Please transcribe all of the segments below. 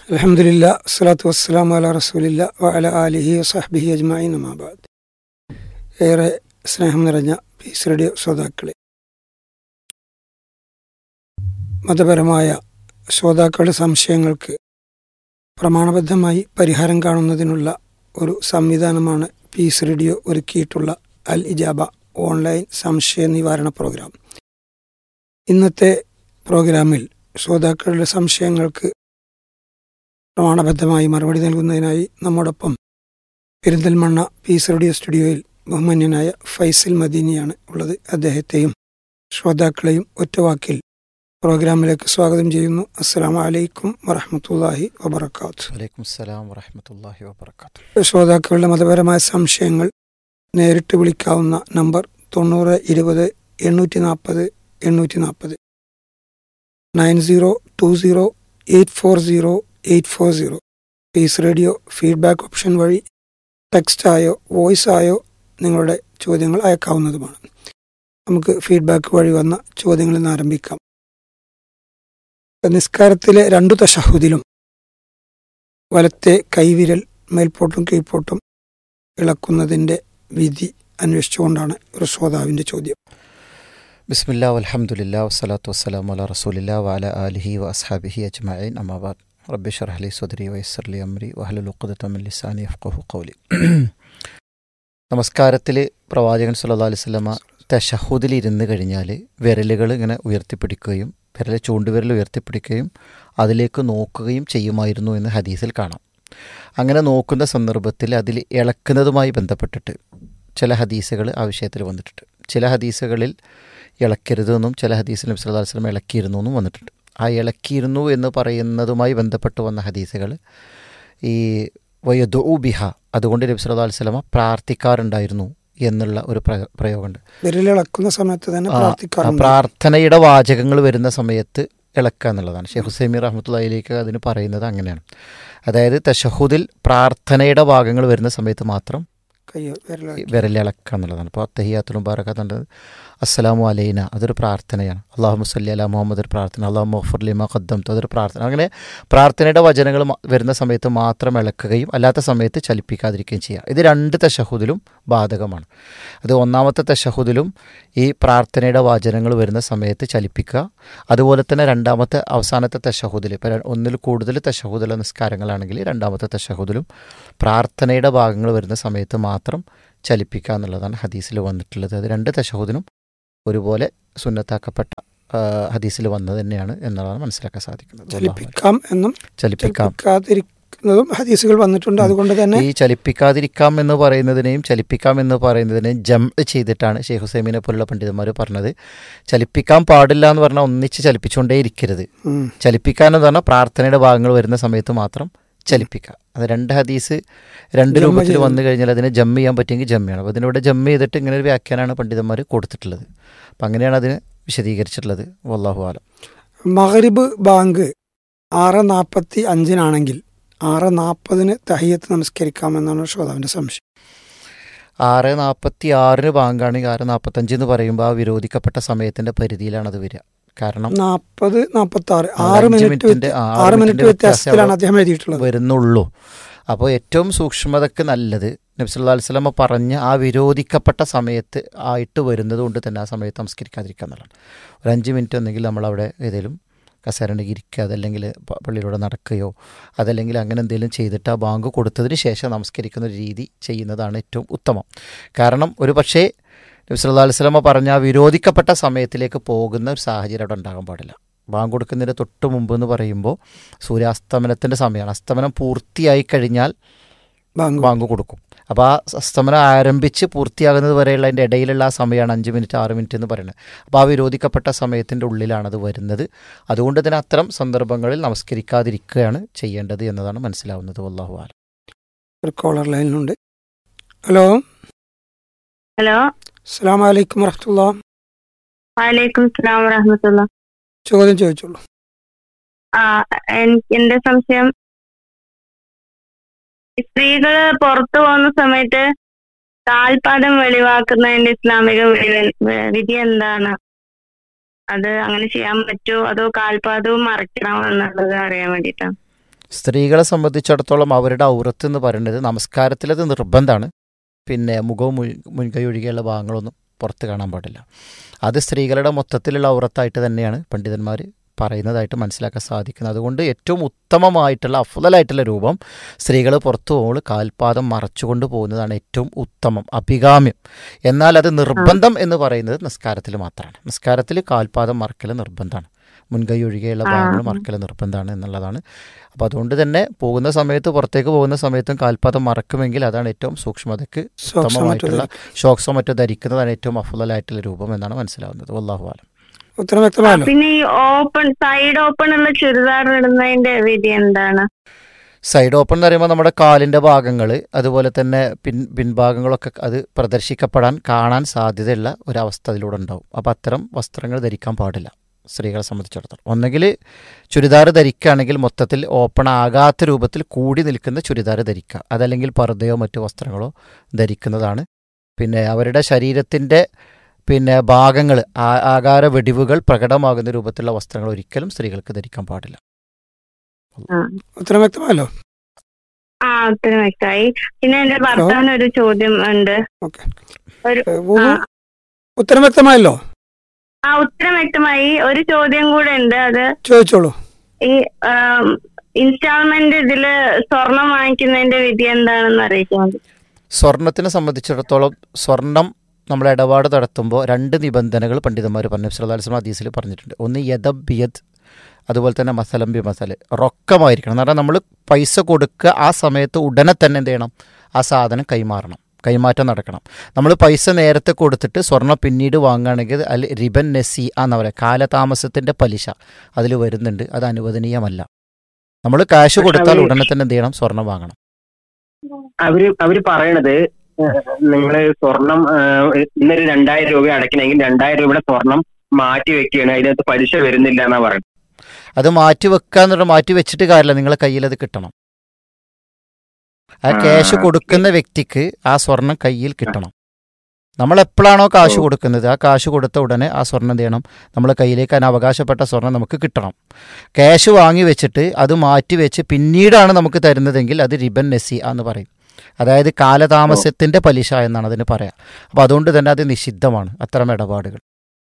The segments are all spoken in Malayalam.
അലഹമില്ല അസ്സലാത്തു വസ്സലാം അല റസൂലില്ല വഅല ആലിഹി വസഹ്ബിഹി അജ്മഈൻ അമാബാദ് ഏറെ സ്നേഹം നിറഞ്ഞ പീസ് റേഡിയോ ശ്രോതാക്കളെ മതപരമായ ശ്രോതാക്കളുടെ സംശയങ്ങൾക്ക് പ്രമാണബദ്ധമായി പരിഹാരം കാണുന്നതിനുള്ള ഒരു സംവിധാനമാണ് പീസ് റേഡിയോ ഒരുക്കിയിട്ടുള്ള അൽ ഇജാബ ഓൺലൈൻ സംശയ നിവാരണ പ്രോഗ്രാം ഇന്നത്തെ പ്രോഗ്രാമിൽ ശ്രോതാക്കളുടെ സംശയങ്ങൾക്ക് പ്രമാണബദ്ധമായി മറുപടി നൽകുന്നതിനായി നമ്മോടൊപ്പം പെരിന്തൽമണ്ണ പീസ് റേഡിയോ സ്റ്റുഡിയോയിൽ ബഹുമാന്യനായ ഫൈസൽ മദീനിയാണ് ഉള്ളത് അദ്ദേഹത്തെയും ശ്രോതാക്കളെയും ഒറ്റവാക്കിൽ പ്രോഗ്രാമിലേക്ക് സ്വാഗതം ചെയ്യുന്നു അസ്സാം വലൈക്കും വറഹമത്തല്ലാഹി വബർക്കാത്തു വലൈക്കും സ്സലാം വറഹമത്തല്ലാഹി വബർക്കാത്തു ശ്രോതാക്കളുടെ മതപരമായ സംശയങ്ങൾ നേരിട്ട് വിളിക്കാവുന്ന നമ്പർ തൊണ്ണൂറ് ഇരുപത് എണ്ണൂറ്റി നാൽപ്പത് എണ്ണൂറ്റി നാൽപ്പത് nine zero two zero eight four zero eight four zero peace radio feedback option വഴി ടെക്സ്റ്റ് ആയോ വോയിസ് ആയോ നിങ്ങളുടെ ചോദ്യങ്ങൾ അയക്കാവുന്നതുമാണ് നമുക്ക് ഫീഡ്ബാക്ക് വഴി വന്ന ചോദ്യങ്ങളിൽ നിന്ന് ആരംഭിക്കാം നിസ്കാരത്തിലെ രണ്ടു തശഹുദിലും വലത്തെ കൈവിരൽ മേൽപോട്ടും കീഴ്പോട്ടും ഇളക്കുന്നതിൻ്റെ വിധി അന്വേഷിച്ചുകൊണ്ടാണ് ഒരു ശ്രോതാവിൻ്റെ ചോദ്യം ബിസ്മില്ല വൽഹംദുലില്ല വസ്സലാത്തു വസ്സലാം അല റസൂലില്ല വാല ആലിഹി വ അസ്ഹാബിഹി അജ്മഈൻ അമാബാദ് റബ്ബി ഷർഹലി സുദരി വയസ്സർലി അമ്രി വഹലുൽ ഉഖ്ദത്തമിൻ ലിസാനി യഫ്ഖഹു ഖൗലി നമസ്കാരത്തിൽ പ്രവാചകൻ സല്ലല്ലാഹു അലൈഹി വസല്ലമ തശഹുദിൽ ഇരുന്ന് കഴിഞ്ഞാൽ വിരലുകൾ ഇങ്ങനെ ഉയർത്തിപ്പിടിക്കുകയും വിരൽ ചൂണ്ടുവിരൽ ഉയർത്തിപ്പിടിക്കുകയും അതിലേക്ക് നോക്കുകയും ചെയ്യുമായിരുന്നു എന്ന് ഹദീസിൽ കാണാം അങ്ങനെ നോക്കുന്ന സന്ദർഭത്തിൽ അതിൽ ഇളക്കുന്നതുമായി ബന്ധപ്പെട്ടിട്ട് ചില ഹദീസുകൾ ആ വിഷയത്തിൽ വന്നിട്ടുണ്ട് ചില ഹദീസുകളിൽ ഇളക്കരുതെന്നും ചില ഹദീസിൽ നബി സല്ലല്ലാഹു അലൈഹി വസല്ലം ഇളക്കിയിരുന്നു എന്നും വന്നിട്ടുണ്ട് ആ ഇളക്കിയിരുന്നു എന്ന് പറയുന്നതുമായി ബന്ധപ്പെട്ട് വന്ന ഹദീസുകൾ ഈ വയദു ബിഹ അതുകൊണ്ട് നബി സല്ലല്ലാഹു അലൈഹി വസല്ലമ പ്രാർത്ഥിക്കാറുണ്ടായിരുന്നു എന്നുള്ള ഒരു പ്രയ- പ്രയോഗമുണ്ട് വിരലിളക്കുന്ന സമയത്ത് തന്നെ ആ, ആ പ്രാർത്ഥിക്കാറുണ്ട് പ്രാർത്ഥനയുടെ വാചകങ്ങൾ വരുന്ന സമയത്ത് ഇളക്കുക എന്നുള്ളതാണ് ഷെയ്ഖ് ഹുസൈമി റഹ്മത്തുള്ളയിലേക്ക് അതിന് പറയുന്നത് അങ്ങനെയാണ് അതായത് തഷഹുദിൽ പ്രാർത്ഥനയുടെ ഭാഗങ്ങൾ വരുന്ന സമയത്ത് മാത്രം കയ്യോ വിരലിളക്കി വിരലിളക്കുക എന്നുള്ളതാണ് അപ്പോൾ തഹിയാത്തുൽ മുബാറക്കാത്തുണ്ട് അസ്സലാമു അലൈന അതൊരു പ്രാർത്ഥനയാണ് അള്ളാഹു മുസല്ലി അല മുഹമ്മദ് ഒരു പ്രാർത്ഥന അള്ളാഹു മുഫർലിമ ഖദ്ദം അതൊരു പ്രാർത്ഥന അങ്ങനെ പ്രാർത്ഥനയുടെ വചനങ്ങൾ മ- വരുന്ന സമയത്ത് മാത്രം ഇളക്കുകയും അല്ലാത്ത സമയത്ത് ചലിപ്പിക്കാതിരിക്കുകയും ചെയ്യുക ഇത് രണ്ട് തശഹുദിലും ബാധകമാണ് അത് ഒന്നാമത്തെ തശഹുദിലും ഈ പ്രാർത്ഥനയുടെ വചനങ്ങൾ വരുന്ന സമയത്ത് ചലിപ്പിക്കുക അതുപോലെ തന്നെ രണ്ടാമത്തെ അവസാനത്തെ തശഹുദിൽ ഇപ്പോൾ ര- ഒന്നിൽ കൂടുതൽ തശഹുദുല നിസ്കാരങ്ങളാണെങ്കിൽ രണ്ടാമത്തെ തശഹുദിലും പ്രാർത്ഥനയുടെ ഭാഗങ്ങൾ വരുന്ന സമയത്ത് മാത്രം ചലിപ്പിക്കുക എന്നുള്ളതാണ് ഹദീസിൽ വന്നിട്ടുള്ളത് അത് രണ്ട് തശഹുദിനും ഒരുപോലെ സുന്നത്താക്കപ്പെട്ട ആ, ഹദീസിൽ വന്നത് തന്നെയാണ് എന്നുള്ളതാണ് മനസ്സിലാക്കാൻ സാധിക്കുന്നത് അല്ലാഹു അലം. ചലിപ്പിക്കാം എന്നും ചലിപ്പിക്കാം ചലിപ്പിക്കാതിരിക്കുന്നതും ഹദീസുകൾ വന്നിട്ടുണ്ട് അതുകൊണ്ട് തന്നെ ഈ ചലിപ്പിക്കാതിരിക്കാം എന്ന് പറയുന്നതിനെയും ചലിപ്പിക്കാം എന്ന് പറയുന്നതിനെയും ജം ചെയ്തിട്ടാണ് ഷെയ്ഖ് ഹുസൈമിനെ പോലുള്ള പണ്ഡിതന്മാർ പറഞ്ഞത് ചലിപ്പിക്കാൻ പാടില്ല എന്ന് പറഞ്ഞാൽ ഒന്നിച്ച് ചലിപ്പിച്ചുകൊണ്ടേ ഇരിക്കരുത് ഉം, ചലിപ്പിക്കുക എന്ന് പറഞ്ഞാൽ പ്രാർത്ഥനയുടെ ഭാഗങ്ങൾ വരുന്ന സമയത്ത് മാത്രം ചലിപ്പിക്കുക അത് രണ്ട് ഹദീസ് രണ്ട് ജമ്മ രൂപത്തിൽ ചെയ്തു. വന്നു കഴിഞ്ഞാൽ അതിനെ ജമ്മ് ചെയ്യാൻ പറ്റുമെങ്കിൽ ജമ്മയാണ് അപ്പോൾ അതിനിവിടെ ജമ്മ് ചെയ്തിട്ട് ഇങ്ങനെ ഒരു വ്യാഖ്യാനമാണ് പണ്ഡിതന്മാർ കൊടുത്തിട്ടുള്ളത് അപ്പം അങ്ങനെയാണ് അതിനെ വിശദീകരിച്ചിട്ടുള്ളത് വല്ലാഹു ആലം മഗ്രിബ് ബാങ്ക് ആറ് നാൽപ്പത്തി അഞ്ചിനാണെങ്കിൽ ആറ് നാൽപ്പതിന് തഹിയത്ത് നമസ്കരിക്കാമെന്നാണ് ശ്രോതാവിന്റെ സംശയം ആറ് നാൽപ്പത്തി ആറിന് ബാങ്കാണെങ്കിൽ ആറ് നാൽപ്പത്തഞ്ച് എന്ന് പറയുമ്പോൾ ആ വിരോധിക്കപ്പെട്ട സമയത്തിൻ്റെ പരിധിയിലാണ് അത് വരിക കാരണം നാൽപ്പത് നാൽപ്പത്തി ആറ് ആ, ആറ് അഞ്ച് മിനിറ്റ് മിനിറ്റിന്റെ- വ്യത്യ- ആ, ആറ് ആറ് മിനിറ്റ് മിനിറ്റിന്റെ വ്യത്യാസത്തിലാണ് വ്യത്യാസം അദ്ദേഹം എഴുതിയിട്ടുള്ളത് വരുന്നുള്ളൂ അപ്പോൾ ഏറ്റവും സൂക്ഷ്മതക്ക് നല്ലത് നബ്സല്ലാ അലിസ്ലമ പറഞ്ഞ ആ വിരോധിക്കപ്പെട്ട സമയത്ത് ആയിട്ട് വരുന്നത് കൊണ്ട് തന്നെ ആ സമയത്ത് നമസ്കരിക്കാതിരിക്കുക എന്നുള്ളതാണ് ഒരു അഞ്ച് മിനിറ്റ് ഒന്നെങ്കിൽ നമ്മളവിടെ ഏതെങ്കിലും കസേരണ്ടെങ്കിൽ ഇരിക്കുക അതല്ലെങ്കിൽ പ- പള്ളിയിലൂടെ നടക്കുകയോ അതല്ലെങ്കിൽ അങ്ങനെ എന്തെങ്കിലും ചെയ്തിട്ട് ആ ബാങ്ക് കൊടുത്തതിന് ശേഷം നമസ്കരിക്കുന്ന ഒരു രീതി ചെയ്യുന്നതാണ് ഏറ്റവും ഉത്തമം കാരണം ഒരു പക്ഷേ നബ്സല്ലാ അലിസ്ലമ പറഞ്ഞ ആ വിരോധിക്കപ്പെട്ട സമയത്തിലേക്ക് പോകുന്ന ഒരു സാഹചര്യം അവിടെ ഉണ്ടാകാൻ പാടില്ല ബാങ്ക് കൊടുക്കുന്നതിന് തൊട്ട് മുമ്പ് എന്ന് പറയുമ്പോൾ സൂര്യാസ്തമനത്തിൻ്റെ സമയമാണ് അസ്തമനം പൂർത്തിയായി കഴിഞ്ഞാൽ ബാങ്ക് ബാങ്ക് കൊടുക്കും അപ്പോൾ ആ അസ്തമനം ആരംഭിച്ച് പൂർത്തിയാകുന്നത് വരെയുള്ള അതിൻ്റെ ഇടയിലുള്ള ആ സമയമാണ് അഞ്ച് മിനിറ്റ് ആറ് മിനിറ്റ് എന്ന് പറയുന്നത് അപ്പോൾ ആ വിരോധിക്കപ്പെട്ട സമയത്തിൻ്റെ ഉള്ളിലാണ് അത് വരുന്നത് അതുകൊണ്ട് തന്നെ അത്തരം സന്ദർഭങ്ങളിൽ നമസ്കരിക്കാതിരിക്കുകയാണ് ചെയ്യേണ്ടത് എന്നതാണ് മനസ്സിലാവുന്നത് വല്ലാഹു ആലം ഒരു കോളർ ലൈനിലുണ്ട് ഹലോ ഹലോ അസ്സാം വലൈക്കും വറഹത്തുള്ള വലൈക്കും സ്ലാം വറഹമത്തുള്ള ചോദ്യം ചോദിച്ചോളൂ ആ എൻ- എന്റെ സംശയം സ്ത്രീകള് പുറത്തു പോകുന്ന സമയത്ത് കാൽപാദം വെളിവാക്കുന്നതിന്റെ ഇസ്ലാമിക വി- വി- വിധി എന്താണ് അത് അങ്ങനെ ചെയ്യാൻ പറ്റുമോ അതോ കാൽപാദവും മറയ്ക്കണം എന്നുള്ളത് അറിയാൻ വേണ്ടിയിട്ടാണ് സ്ത്രീകളെ സംബന്ധിച്ചിടത്തോളം അവരുടെ ഔറത്ത് എന്ന് പറയുന്നത് നമസ്കാരത്തിലത് നിർബന്ധമാണ് പിന്നെ മുഖവും മുൻ- മുൻകൈ ഒഴികെയുള്ള ഭാഗങ്ങളൊന്നും പുറത്ത് കാണാൻ പാടില്ല അത് സ്ത്രീകളുടെ മൊത്തത്തിലുള്ള ഔറത്തായിട്ട് തന്നെയാണ് പണ്ഡിതന്മാർ പറയുന്നതായിട്ട് മനസ്സിലാക്കാൻ സാധിക്കുന്നത് അതുകൊണ്ട് ഏറ്റവും ഉത്തമമായിട്ടുള്ള അഫുതലായിട്ടുള്ള രൂപം സ്ത്രീകൾ പുറത്തു പോകുമ്പോൾ കാൽപാദം മറച്ചുകൊണ്ട് പോകുന്നതാണ് ഏറ്റവും ഉത്തമം അഭികാമ്യം എന്നാൽ അത് നിർബന്ധം എന്ന് പറയുന്നത് നിസ്കാരത്തിൽ മാത്രമാണ് നിസ്കാരത്തിൽ കാൽപാദം മറക്കൽ നിർബന്ധമാണ് മുൻകൈ ഒഴികെയുള്ള ഭാഗങ്ങൾ ആ. മറക്കൽ നിർബന്ധമാണ് എന്നുള്ളതാണ് അപ്പോൾ അതുകൊണ്ട് തന്നെ പോകുന്ന സമയത്ത് പുറത്തേക്ക് പോകുന്ന സമയത്തും കാൽപാദം മറക്കുമെങ്കിൽ അതാണ് ഏറ്റവും സൂക്ഷ്മതയ്ക്ക് സോക്സോ മറ്റോ ഉത്തമമായിട്ടുള്ള ധരിക്കും. ഷോക്സോ മറ്റോ ധരിക്കുന്നതാണ് ഏറ്റവും അഫുതലായിട്ടുള്ള രൂപം എന്നാണ് മനസ്സിലാവുന്നത് വല്ലാഹു ആലം ഉത്തരം വ്യക്തമായല്ലോ പിന്നെ ഈ ഓപ്പൺ സൈഡ് ഓപ്പൺ ഉള്ള ചുരിദാർ ഇടുന്നതിന്റെ വിധി എന്താണ് സൈഡ് ഓപ്പൺ എന്ന് പറയുമ്പോൾ നമ്മുടെ കാലിൻ്റെ ഭാഗങ്ങൾ അതുപോലെ തന്നെ പിൻ പിൻഭാഗങ്ങളൊക്കെ അത് പ്രദർശിക്കപ്പെടാൻ കാണാൻ സാധ്യതയുള്ള ഒരവസ്ഥ അതിലൂടെ ഉണ്ടാവും അപ്പോൾ അത്തരം വസ്ത്രങ്ങൾ ധരിക്കാൻ പാടില്ല സ്ത്രീകളെ സംബന്ധിച്ചിടത്തോളം ഒന്നെങ്കിൽ ചുരിദാർ ധരിക്കുകയാണെങ്കിൽ മൊത്തത്തിൽ ഓപ്പൺ ആകാത്ത രൂപത്തിൽ കൂടി നിൽക്കുന്ന ചുരിദാർ ധരിക്കുക അതല്ലെങ്കിൽ പർദ്ദയോ മറ്റു വസ്ത്രങ്ങളോ ധരിക്കുന്നതാണ് പിന്നെ അവരുടെ ശരീരത്തിൻ്റെ പിന്നെ ഭാഗങ്ങൾ ആ- ആകാര വെടിവുകൾ പ്രകടമാകുന്ന രൂപത്തിലുള്ള വസ്ത്രങ്ങൾ ഒരിക്കലും സ്ത്രീകൾക്ക് ധരിക്കാൻ പാടില്ല ഉത്തരം വ്യക്തമായല്ലോ ആ ഉത്തരം വ്യക്തമായി പിന്നെ എന്റെ ഭർത്താവിന് ഒരു ചോദ്യം ഉണ്ട് ഓക്കെ ഒരു ഏ, വുളു- ആ. ഉത്തരം വ്യക്തമായല്ലോ ആ ഉത്തരം വ്യക്തമായി ഒരു ചോദ്യം കൂടെ ഉണ്ട് അത് ചോദിച്ചോളൂ ഈ ഇൻസ്റ്റാൾമെന്റ് ഇതില് സ്വർണം വാങ്ങിക്കുന്നതിന്റെ വിധി എന്താണെന്ന് അറിയിക്കാൻ മതി സ്വർണത്തിനെ സംബന്ധിച്ചിടത്തോളം സ്വർണം നമ്മൾ ഇടപാട് നടത്തുമ്പോൾ രണ്ട് നിബന്ധനകൾ പണ്ഡിതന്മാർ പറഞ്ഞു സല്ലാസ്ലം ഹദീസിൽ പറഞ്ഞിട്ടുണ്ട് ഒന്ന് യദബ് ബിയദ് അതുപോലെ തന്നെ മസലം ബി മസല് റൊക്കമായിരിക്കണം എന്ന് പറഞ്ഞാൽ നമ്മൾ പൈസ കൊടുക്കുക ആ സമയത്ത് ഉടനെ തന്നെ എന്ത് ചെയ്യണം ആ സാധനം കൈമാറണം കൈമാറ്റം നടക്കണം നമ്മൾ പൈസ നേരത്തെ കൊടുത്തിട്ട് സ്വർണ്ണം പിന്നീട് വാങ്ങുകയാണെങ്കിൽ അൽ റിബൻ നെസി എന്ന് പറയുക കാലതാമസത്തിൻ്റെ പലിശ അതിൽ വരുന്നുണ്ട് അത് അനുവദനീയമല്ല നമ്മൾ കാശ് പക്ഷെ കൊടുത്താൽ അവര് ഉടനെ തന്നെ എന്ത് ചെയ്യണം സ്വർണം വാങ്ങണം അവര് അവര് പറയണത് നിങ്ങള് സ്വർണം ഏഹ്, ഇന്നൊരു രണ്ടായിരം രൂപ അടയ്ക്കണമെങ്കിൽ രണ്ടായിരം രൂപയുടെ സ്വർണം മാറ്റി വെക്കുകയാണ് അതിനകത്ത് പലിശ വരുന്നില്ല എന്നാ പറയുന്നത് അത് മാറ്റി വെക്കുക എന്ന് പറഞ്ഞാൽ മാറ്റി വെച്ചിട്ട് കാര്യമില്ല നിങ്ങളെ കയ്യിൽ അത് കിട്ടണം ആ ആ, ക്യാഷ് ഓക്കേ. കൊടുക്കുന്ന വ്യക്തിക്ക് ആ സ്വർണം കയ്യിൽ കിട്ടണം നമ്മൾ എപ്പോഴാണോ കാശ് ഓ. കൊടുക്കുന്നത് ആ കാശ് കൊടുത്ത ഉടനെ ആ സ്വർണം എന്ത് ചെയ്യണം നമ്മളെ കയ്യിലേക്ക് അതിന് അവകാശപ്പെട്ട സ്വർണം നമുക്ക് കിട്ടണം ക്യാഷ് വാങ്ങി വെച്ചിട്ട് അത് മാറ്റി വെച്ച് പിന്നീടാണ് നമുക്ക് തരുന്നതെങ്കിൽ അത് റിബൻ നെസി എന്ന് പറയും അതായത് കാലതാമസത്തിന്റെ പലിശ എന്നാണ് അതിന് പറയാം അപ്പോൾ അതുകൊണ്ട് തന്നെ അത് നിഷിദ്ധമാണ് അത്തരം ഇടപാടുകൾ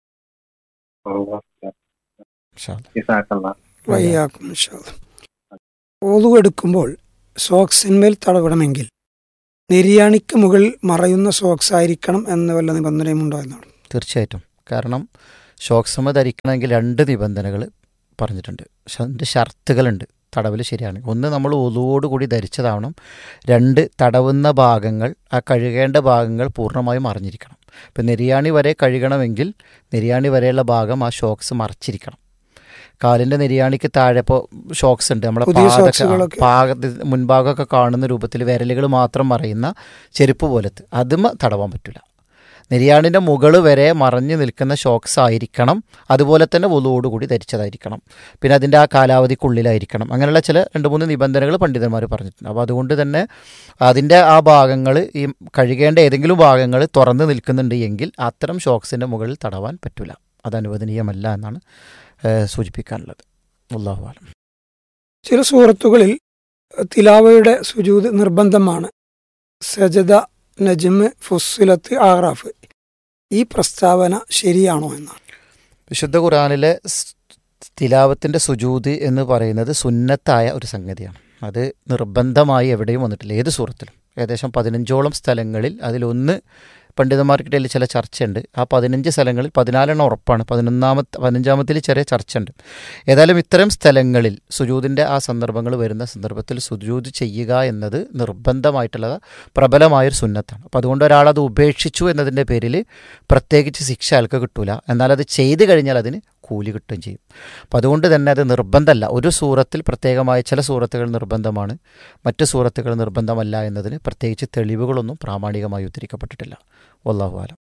ഇൻഷാ അല്ലാ. വയ്യാക്കും ഇൻഷാല്ലാ. ഓതു എടുക്കുമ്പോൾ സോക്സിന്മേൽ തടവിടണമെങ്കിൽ നിര്യാണിക്ക് മുകളിൽ മറയുന്ന സോക്സ് ആയിരിക്കണം എന്ന് വല്ല നിബന്ധനയുമുണ്ടോ എന്നാണ് തീർച്ചയായിട്ടും കാരണം ഷോക്സമ ധരിക്കണമെങ്കിൽ രണ്ട് നിബന്ധനകൾ പറഞ്ഞിട്ടുണ്ട് ഷ- രണ്ട് ഷർത്തുകളുണ്ട് തടവിൽ ശരിയാണ് ഒന്ന് നമ്മൾ ഒതുവോടുകൂടി ധരിച്ചതാവണം രണ്ട് തടവുന്ന ഭാഗങ്ങൾ ആ കഴുകേണ്ട ഭാഗങ്ങൾ പൂർണ്ണമായും മറിഞ്ഞിരിക്കണം ഇപ്പം നെരിയാണി വരെ കഴുകണമെങ്കിൽ നെരിയാണി വരെയുള്ള ഭാഗം ആ ഷോക്സ് മറച്ചിരിക്കണം കാലിൻ്റെ നെരിയാണിക്ക് താഴെ ഇപ്പോൾ ഷോക്സ് ഉണ്ട് നമ്മളെ പുതിയ പാദൊക്കെ ആ, ഷോക്സുകളൊക്കെ. പാക മുൻഭാഗമൊക്കെ കാണുന്ന രൂപത്തിൽ വിരലുകൾ മാത്രം മറയുന്ന ചെരുപ്പ് പോലത്തെ അതും തടവാൻ പറ്റില്ല നെരിയാണിൻ്റെ മുകൾ വരെ മറഞ്ഞു നിൽക്കുന്ന ഷോക്സ് ആയിരിക്കണം അതുപോലെ തന്നെ ഒതുവോടുകൂടി ധരിച്ചതായിരിക്കണം പിന്നെ അതിൻ്റെ ആ കാലാവധിക്കുള്ളിലായിരിക്കണം അങ്ങനെയുള്ള ചില രണ്ട് മൂന്ന് നിബന്ധനകൾ പണ്ഡിതന്മാർ പറഞ്ഞിട്ടുണ്ട് അപ്പോൾ അതുകൊണ്ട് തന്നെ അതിൻ്റെ ആ ഭാഗങ്ങൾ ഈ കഴുകേണ്ട ഏതെങ്കിലും ഭാഗങ്ങൾ തുറന്ന് നിൽക്കുന്നുണ്ട് എങ്കിൽ അത്തരം ഷോക്സിൻ്റെ മുകളിൽ തടവാൻ പറ്റില്ല അത് അനുവദനീയമല്ല എന്നാണ് ഏഹ്, സൂചിപ്പിക്കാനുള്ളത് അള്ളാഹു ആലം ചില സൂറത്തുകളിൽ തിലാവയുടെ സുജൂത് നിർബന്ധമാണ് സജദ നജ്മ് ഫുസ്സിലത്ത് ആറാഫ് ഈ പ്രസ്താവന ശരിയാണോ എന്നാണ് വിശുദ്ധ ഖുറാനിലെ സ് തിലാവത്തിൻ്റെ സുജൂത് എന്ന് പറയുന്നത് സുന്നത്തായ ഒരു സംഗതിയാണ് അത് നിർബന്ധമായി എവിടെയും വന്നിട്ടില്ല ഏത് സൂറത്തിലും ഏകദേശം പതിനഞ്ചോളം സ്ഥലങ്ങളിൽ അതിലൊന്ന് പണ്ഡിതന്മാർക്കിടയിൽ ചില ചർച്ചയുണ്ട് ആ പതിനഞ്ച് സ്ഥലങ്ങളിൽ പതിനാലെണ്ണം ഉറപ്പാണ് പതിനൊന്നാമത്തെ പതിനഞ്ചാമത്തിൽ ചെറിയ ചർച്ചയുണ്ട് ഏതായാലും ഇത്തരം സ്ഥലങ്ങളിൽ സുജൂതിൻ്റെ ആ സന്ദർഭങ്ങൾ വരുന്ന സന്ദർഭത്തിൽ സുജൂത് ചെയ്യുക എന്നത് നിർബന്ധമായിട്ടുള്ള പ്രബലമായൊരു സുന്നത്താണ് അപ്പോൾ അതുകൊണ്ട് ഒരാൾ അത് ഉപേക്ഷിച്ചു എന്നതിൻ്റെ പേരിൽ പ്രത്യേകിച്ച് ശിക്ഷ അയാൾക്ക് കിട്ടൂല എന്നാൽ അത് ചെയ്തു കഴിഞ്ഞാൽ അതിന് കൂലി കിട്ടുകയും ചെയ്യും അപ്പോൾ അതുകൊണ്ട് തന്നെ അത് നിർബന്ധമല്ല ഒരു സൂറത്തിൽ പ്രത്യേകമായ ചില സൂറത്തുകൾ നിർബന്ധമാണ് മറ്റ് സൂറത്തുകൾ നിർബന്ധമല്ല എന്നതിന് പ്രത്യേകിച്ച് തെളിവുകളൊന്നും പ്രാമാണികമായി ഉദ്ധരിക്കപ്പെട്ടിട്ടില്ല വല്ലാഹു ആലം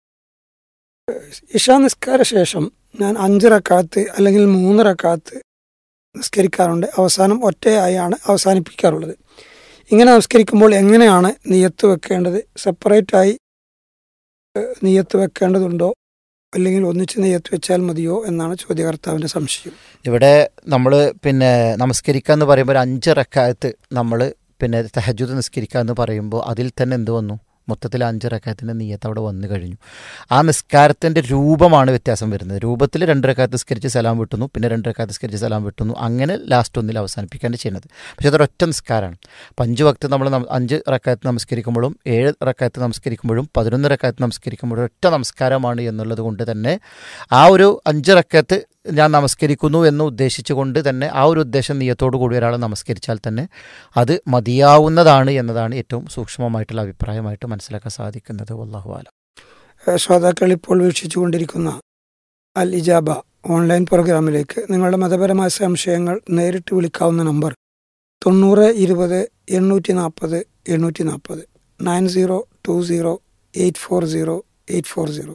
ഇഷാ നിസ്കാര ശേഷം ഞാൻ അഞ്ച് റക്കാത്ത് അല്ലെങ്കിൽ മൂന്ന് റക്കാത്ത് നിസ്കരിക്കാറുണ്ട് അവസാനം ഒറ്റയായാണ് അവസാനിപ്പിക്കാറുള്ളത് ഇങ്ങനെ നമസ്കരിക്കുമ്പോൾ എങ്ങനെയാണ് നിയത്ത് വെക്കേണ്ടത് സെപ്പറേറ്റ് ആയി ഏഹ്, നിയത്ത് വെക്കേണ്ടതുണ്ടോ അല്ലെങ്കിൽ ഒന്നിച്ച് നെയ്യത്ത് വെച്ചാൽ മതിയോ എന്നാണ് ചോദ്യകർത്താവിന്റെ സംശയം ഇവിടെ നമ്മൾ പിന്നെ നമസ്കരിക്കുക എന്ന് പറയുമ്പോൾ ഒരു അഞ്ച് റക്കായത്ത് നമ്മൾ പിന്നെ തഹജുദ് നിസ്കരിക്കുക എന്ന് പറയുമ്പോൾ അതിൽ തന്നെ എന്ത് വന്നു മൊത്തത്തിൽ അഞ്ച് റക്കായത്തിൻ്റെ നീയത്ത് അവിടെ വന്നു കഴിഞ്ഞു ആ നിസ്കാരത്തിൻ്റെ രൂപമാണ് വ്യത്യാസം വരുന്നത് രൂപത്തിൽ രണ്ട് റക്കായത്ത് നിസ്കരിച്ച് സലാം വിട്ടുന്നു പിന്നെ രണ്ട് റക്കായത്ത് നിസ്കരിച്ച് സലാം വിട്ടുന്നു അങ്ങനെ ലാസ്റ്റ് ഒന്നിൽ അവസാനിപ്പിക്കുകയാണ് ചെയ്യുന്നത് പക്ഷേ അതൊരൊറ്റ നിസ്കാരമാണ് അപ്പം അഞ്ച് വക്ത് നമ്മൾ നം- അഞ്ച് റക്കായത്ത് നമസ്കരിക്കുമ്പോഴും ഏഴ് റക്കായത്ത് നമസ്കരിക്കുമ്പോഴും പതിനൊന്ന് റക്കായത്ത് നമസ്കരിക്കുമ്പോഴും ഒറ്റ നമസ്കാരമാണ് എന്നുള്ളത് കൊണ്ട് തന്നെ ആ ഒരു അഞ്ച് റക്കത്ത് ഞാൻ നമസ്കരിക്കുന്നു എന്ന് ഉദ്ദേശിച്ചുകൊണ്ട് തന്നെ ആ ഒരു ഉദ്ദേശം നീയത്തോടു കൂടി ഒരാൾ നമസ്കരിച്ചാൽ തന്നെ അത് മതിയാവുന്നതാണ് എന്നതാണ് ഏറ്റവും സൂക്ഷ്മമായിട്ടുള്ള അഭിപ്രായമായിട്ട് മനസ്സിലാക്കാൻ സാധിക്കുന്നത് വല്ലാഹു ആലം ഏഹ് ശ്രോതാക്കൾ ഇപ്പോൾ വീക്ഷിച്ചുകൊണ്ടിരിക്കുന്ന അൽ ഇജാബ ഓൺലൈൻ പ്രോഗ്രാമിലേക്ക് നിങ്ങളുടെ മതപരമായ സംശയങ്ങൾ നേരിട്ട് വിളിക്കാവുന്ന നമ്പർ തൊണ്ണൂറ് ഇരുപത് എണ്ണൂറ്റി നാൽപ്പത് എണ്ണൂറ്റി നാൽപ്പത് nine zero two zero eight four zero eight four zero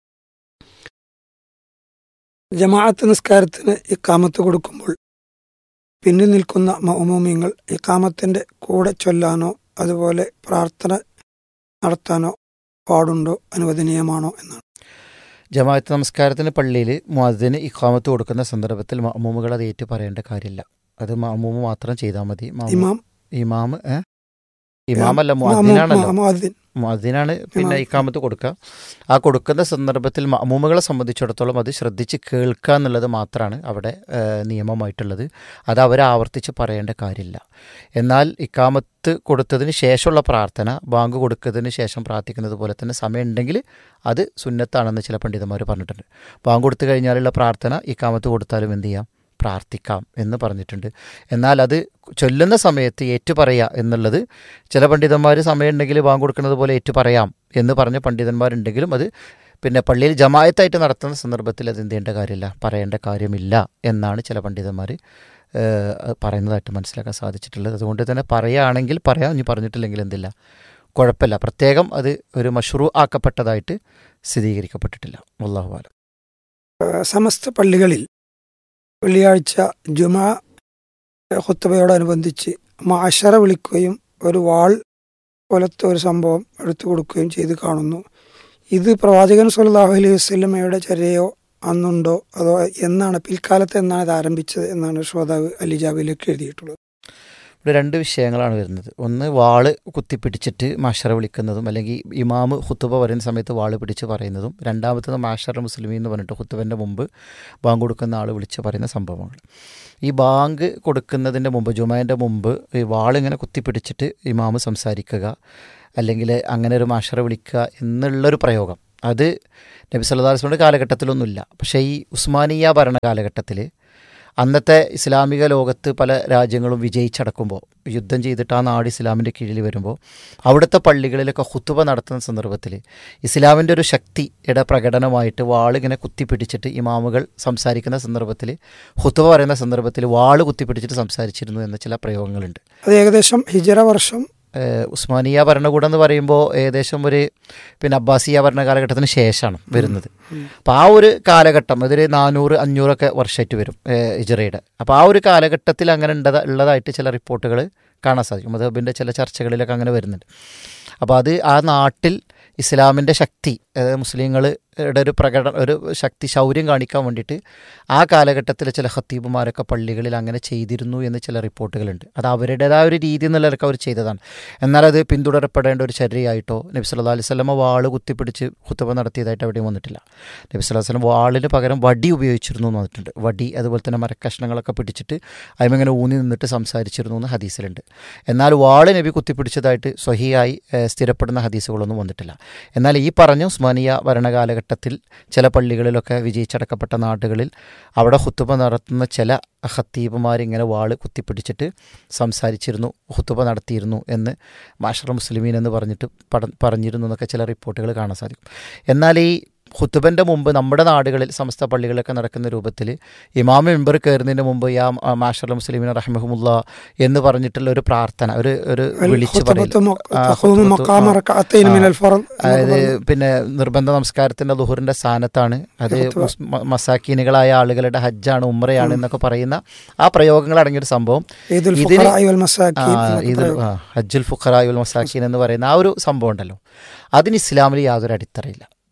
ജമാഅത്ത് നിസ്കാരത്തിന് ഇക്കാമത്ത് കൊടുക്കുമ്പോൾ പിന്നിൽ നിൽക്കുന്ന മൗമൂമിങ്ങൾ ഇക്കാമത്തിന്റെ കൂടെ ചൊല്ലാനോ അതുപോലെ പ്രാർത്ഥന നടത്താനോ പാടുണ്ടോ അനുവദനീയമാണോ എന്നാണ് ജമാഅത്ത് നമസ്കാരത്തിന് പള്ളിയിൽ മുഅദ്ദിന് ഇഖാമത്ത് കൊടുക്കുന്ന സന്ദർഭത്തിൽ മഅമൂമുകൾ അത് ഏറ്റു പറയേണ്ട കാര്യമില്ല അത് മഅമൂമ് മാത്രം ചെയ്താൽ മതി മഅമൂ- ഇമാം ഇമാം ഏ? ഇമാമല്ല മുഅദ്ദിനാണല്ലോ മുഅദ്ദിൻ അതിനാണ് പിന്നെ ഇമാം. ഇക്കാമത്ത് കൊടുക്കുക ആ കൊടുക്കുന്ന സന്ദർഭത്തിൽ മഅമൂമുകളെ സംബന്ധിച്ചിടത്തോളം അത് ശ്രദ്ധിച്ച് കേൾക്കുക എന്നുള്ളത് മാത്രമാണ് അവിടെ ആ, നിയമമായിട്ടുള്ളത് അത് അവർ ആവർത്തിച്ച് പറയേണ്ട കാര്യമില്ല എന്നാൽ ഇക്കാമത്ത് കൊടുത്തതിന് ശേഷമുള്ള പ്രാർത്ഥന ബാങ്ക് കൊടുത്തതിന് ശേഷം പ്രാർത്ഥിക്കുന്നത് പോലെ തന്നെ സമയമുണ്ടെങ്കിൽ അത് സുന്നത്താണെന്ന് ചില പണ്ഡിതന്മാർ പറഞ്ഞിട്ടുണ്ട് ബാങ്ക് കൊടുത്തു കഴിഞ്ഞാലുള്ള പ്രാർത്ഥന ഇക്കാമത്ത് കൊടുത്താലും എന്ത് ചെയ്യാം പ്രാർത്ഥിക്കാം എന്ന് പറഞ്ഞിട്ടുണ്ട് എന്നാൽ അത് ചൊല്ലുന്ന സമയത്ത് ഏറ്റുപറയുക എന്നുള്ളത് ചില പണ്ഡിതന്മാർ സമയമുണ്ടെങ്കിൽ ബാങ്ക് കൊടുക്കുന്നത് പോലെ ഏറ്റു പറയാം എന്ന് പറഞ്ഞ പണ്ഡിതന്മാരുണ്ടെങ്കിലും അത് പിന്നെ പള്ളിയിൽ ജമായത്തായിട്ട് നടത്തുന്ന സന്ദർഭത്തിൽ അത് എന്ത് ചെയ്യേണ്ട കാര്യമില്ല പറയേണ്ട കാര്യമില്ല എന്നാണ് ചില പണ്ഡിതന്മാർ പറയുന്നതായിട്ട് മനസ്സിലാക്കാൻ സാധിച്ചിട്ടുള്ളത് അതുകൊണ്ട് തന്നെ പറയുകയാണെങ്കിൽ പറയാം ഇനി പറഞ്ഞിട്ടില്ലെങ്കിൽ എന്തില്ല കുഴപ്പമില്ല പ്രത്യേകം അത് ഒരു മഷ്റൂ ആക്കപ്പെട്ടതായിട്ട് സ്ഥിരീകരിക്കപ്പെട്ടിട്ടില്ല അള്ളാഹുവാലം ഏഹ് സമസ്ത പള്ളികളിൽ വെള്ളിയാഴ്ച ജുമാ ഹുത്തബയോടനുബന്ധിച്ച് മാഷറ വിളിക്കുകയും ഒരു വാൾ പോലത്തെ ഒരു സംഭവം എടുത്തു കൊടുക്കുകയും ചെയ്ത് കാണുന്നു ഇത് പ്രവാചകൻ സല്ലല്ലാഹു അലൈഹി വസല്ലമയുടെ ചര്യയോ അന്നുണ്ടോ അതോ എന്നാണ് പിൽക്കാലത്ത് എന്നാണ് ഇത് ആരംഭിച്ചത് എന്നാണ് ശ്രോതാവ് അലിജാബിലേക്ക് എഴുതിയിട്ടുള്ളത് ഇവിടെ രണ്ട് വിഷയങ്ങളാണ് വരുന്നത് ഒന്ന് വാള് കുത്തിപ്പിടിച്ചിട്ട് മാഷറ വിളിക്കുന്നതും അല്ലെങ്കിൽ ഇമാമ് ഹുത്തുബ വരുന്ന സമയത്ത് വാള് പിടിച്ച് പറയുന്നതും രണ്ടാമത്തത് മാഷറ മുസ്ലിമി എന്ന് പറഞ്ഞിട്ട് ഹുത്തുബൻ്റെ മുമ്പ് ബാങ്ക് കൊടുക്കുന്ന ആൾ വിളിച്ച് പറയുന്ന സംഭവങ്ങൾ ഈ ബാങ്ക് കൊടുക്കുന്നതിൻ്റെ മുമ്പ് ജുമാൻ്റെ മുമ്പ് ഈ വാളിങ്ങനെ കുത്തിപ്പിടിച്ചിട്ട് ഇമാമ് സംസാരിക്കുക അല്ലെങ്കിൽ അങ്ങനെ ഒരു മാഷറ വിളിക്കുക എന്നുള്ളൊരു പ്രയോഗം അത് നബി സല്ലല്ലാഹു അലൈഹി വസല്ലമയുടെ കാലഘട്ടത്തിലൊന്നുമില്ല പക്ഷേ ഈ ഉസ്മാനിയ ഭരണ കാലഘട്ടത്തിൽ അന്നത്തെ ഇസ്ലാമിക ലോകത്ത് പല രാജ്യങ്ങളും വിജയിച്ചടക്കുമ്പോൾ യുദ്ധം ചെയ്തിട്ട് ആ നാട് ഇസ്ലാമിൻ്റെ കീഴിൽ വരുമ്പോൾ അവിടുത്തെ പള്ളികളിലൊക്കെ ഹുത്തുബ നടത്തുന്ന സന്ദർഭത്തിൽ ഇസ്ലാമിൻ്റെ ഒരു ശക്തിയുടെ പ്രകടനമായിട്ട് വാളിങ്ങനെ കുത്തിപ്പിടിച്ചിട്ട് ഇമാമുകൾ സംസാരിക്കുന്ന സന്ദർഭത്തിൽ ഹുത്തുബ പറയുന്ന സന്ദർഭത്തിൽ വാള് കുത്തിപ്പിടിച്ചിട്ട് സംസാരിച്ചിരുന്നു എന്ന ചില പ്രയോഗങ്ങളുണ്ട് അത് ഏകദേശം ഹിജറ വർഷം ഏഹ് ഉസ്മാനിയ ഭരണകൂടം എന്ന് പറയുമ്പോൾ ഏകദേശം ഒരു പിന്നെ അബ്ബാസിയ ഭരണ കാലഘട്ടത്തിന് ശേഷമാണ് വരുന്നത് അപ്പോൾ ആ ഒരു കാലഘട്ടം അതൊരു നാനൂറ് അഞ്ഞൂറൊക്കെ വർഷമായിട്ട് വരും ഏഹ് ഹിജറയുടെ അപ്പോൾ ആ ഒരു കാലഘട്ടത്തിൽ അങ്ങനെ ഉണ്ടത ഉള്ളതായിട്ട് ചില റിപ്പോർട്ടുകൾ കാണാൻ സാധിക്കും മധബിൻ്റെ ചില ചർച്ചകളിലൊക്കെ അങ്ങനെ വരുന്നുണ്ട് അപ്പോൾ അത് ആ നാട്ടിൽ ഇസ്ലാമിൻ്റെ ശക്തി അതായത് മുസ്ലിങ്ങളുടെ ഒരു പ്രകടന ഒരു ശക്തി ശൗര്യം കാണിക്കാൻ വേണ്ടിയിട്ട് ആ കാലഘട്ടത്തിലെ ചില ഹത്തീബുമാരൊക്കെ പള്ളികളിൽ അങ്ങനെ ചെയ്തിരുന്നു എന്ന് ചില റിപ്പോർട്ടുകളുണ്ട് അത് അവരുടേതായ ഒരു രീതി എന്നുള്ളവർക്ക് അവർ ചെയ്തതാണ് എന്നാൽ അത് പിന്തുടരപ്പെടേണ്ട ഒരു ചര്യയായിട്ടോ നബി സല്ലാ അലൈഹി സ്വലമ വാള് കുത്തിപ്പിടിച്ച് കുത്തുബ നടത്തിയതായിട്ട് എവിടെയും വന്നിട്ടില്ല നബി സല്ലാ വസ്ലം വാളിന് പകരം വടി ഉപയോഗിച്ചിരുന്നു എന്ന് വന്നിട്ടുണ്ട് വടി അതുപോലെ തന്നെ മരക്കഷ്ണങ്ങളൊക്കെ പിടിച്ചിട്ട് അതിമിങ്ങനെ ഊന്നി നിന്നിട്ട് സംസാരിച്ചിരുന്നു എന്ന് ഹദീസിലുണ്ട് എന്നാൽ വാള് നബി കുത്തിപ്പിടിച്ചതായിട്ട് സ്വഹിയായി ഏഹ്, സ്ഥിരപ്പെടുന്ന ഹദീസുകളൊന്നും വന്നിട്ടില്ല എന്നാൽ ഈ പറഞ്ഞ ഉസ്മാനിയ ഭരണകാലഘട്ടത്തിൽ ചില പള്ളികളിലൊക്കെ വിജയിച്ചടക്കപ്പെട്ട നാടുകളിൽ അവിടെ ഹുത്തുബ നടത്തുന്ന ചില ഹത്തീബുമാർ ഇങ്ങനെ വാള് കുത്തിപ്പിടിച്ചിട്ട് സംസാരിച്ചിരുന്നു ഹുത്തുബ നടത്തിയിരുന്നു എന്ന് മാഷർ മുസ്ലിമീൻ എന്ന് പറഞ്ഞിട്ട് പട പറഞ്ഞിരുന്നു എന്നൊക്കെ ചില റിപ്പോർട്ടുകൾ കാണാൻ സാധിക്കും എന്നാൽ ഈ ഹുത്തുബൻ്റെ മുമ്പ് നമ്മുടെ നാടുകളിൽ സമസ്ത പള്ളികളിലൊക്കെ നടക്കുന്ന രൂപത്തിൽ ഇമാമ മെമ്പർ കയറുന്നതിന് മുമ്പ് യാ മാഷർ മുസ്ലിമീൻ റഹ്മഹമുല്ല എന്ന് പറഞ്ഞിട്ടുള്ള ഒരു പ്രാർത്ഥന ഒരു ഒരു വിളിച്ചു പറയൽ ഖുത്ബത്തു മ- ആ, തഖൂമു ഖുത്ബത്തു, മഖാമ ആ. റക്അത്തൈനി മിനൽ ഫറദ് എന്നൊക്കെ അതായത് പറഞ്ഞു. പിന്നെ നിർബന്ധ നമസ്കാരത്തിന്റെ ദുഹറിന്റെ സ്ഥാനത്താണ് അത് ഖുത്ബ. മുസ്- മ- മസാക്കീനുകളായ ആളുകളുടെ ഹജ്ജാണ് ഉമ്രയാണ് എന്നൊക്കെ പറയുന്ന ആ പ്രയോഗങ്ങൾ അടങ്ങിയൊരു സംഭവം ഈദുൽ ഇതിന് ഫുഖറാഇ വൽ ആ, മസാക്കീൻ എന്നൊക്കെ ഇത് പറയും. ആ, ഹജ്ജുൽ ഫുഖറായുൽ മസാക്കീൻ എന്ന് പറയുന്ന ആ ഒരു സംഭവം ഉണ്ടല്ലോ അതിന് ഇസ്ലാമിൽ യാതൊരു അടിത്തറയില്ല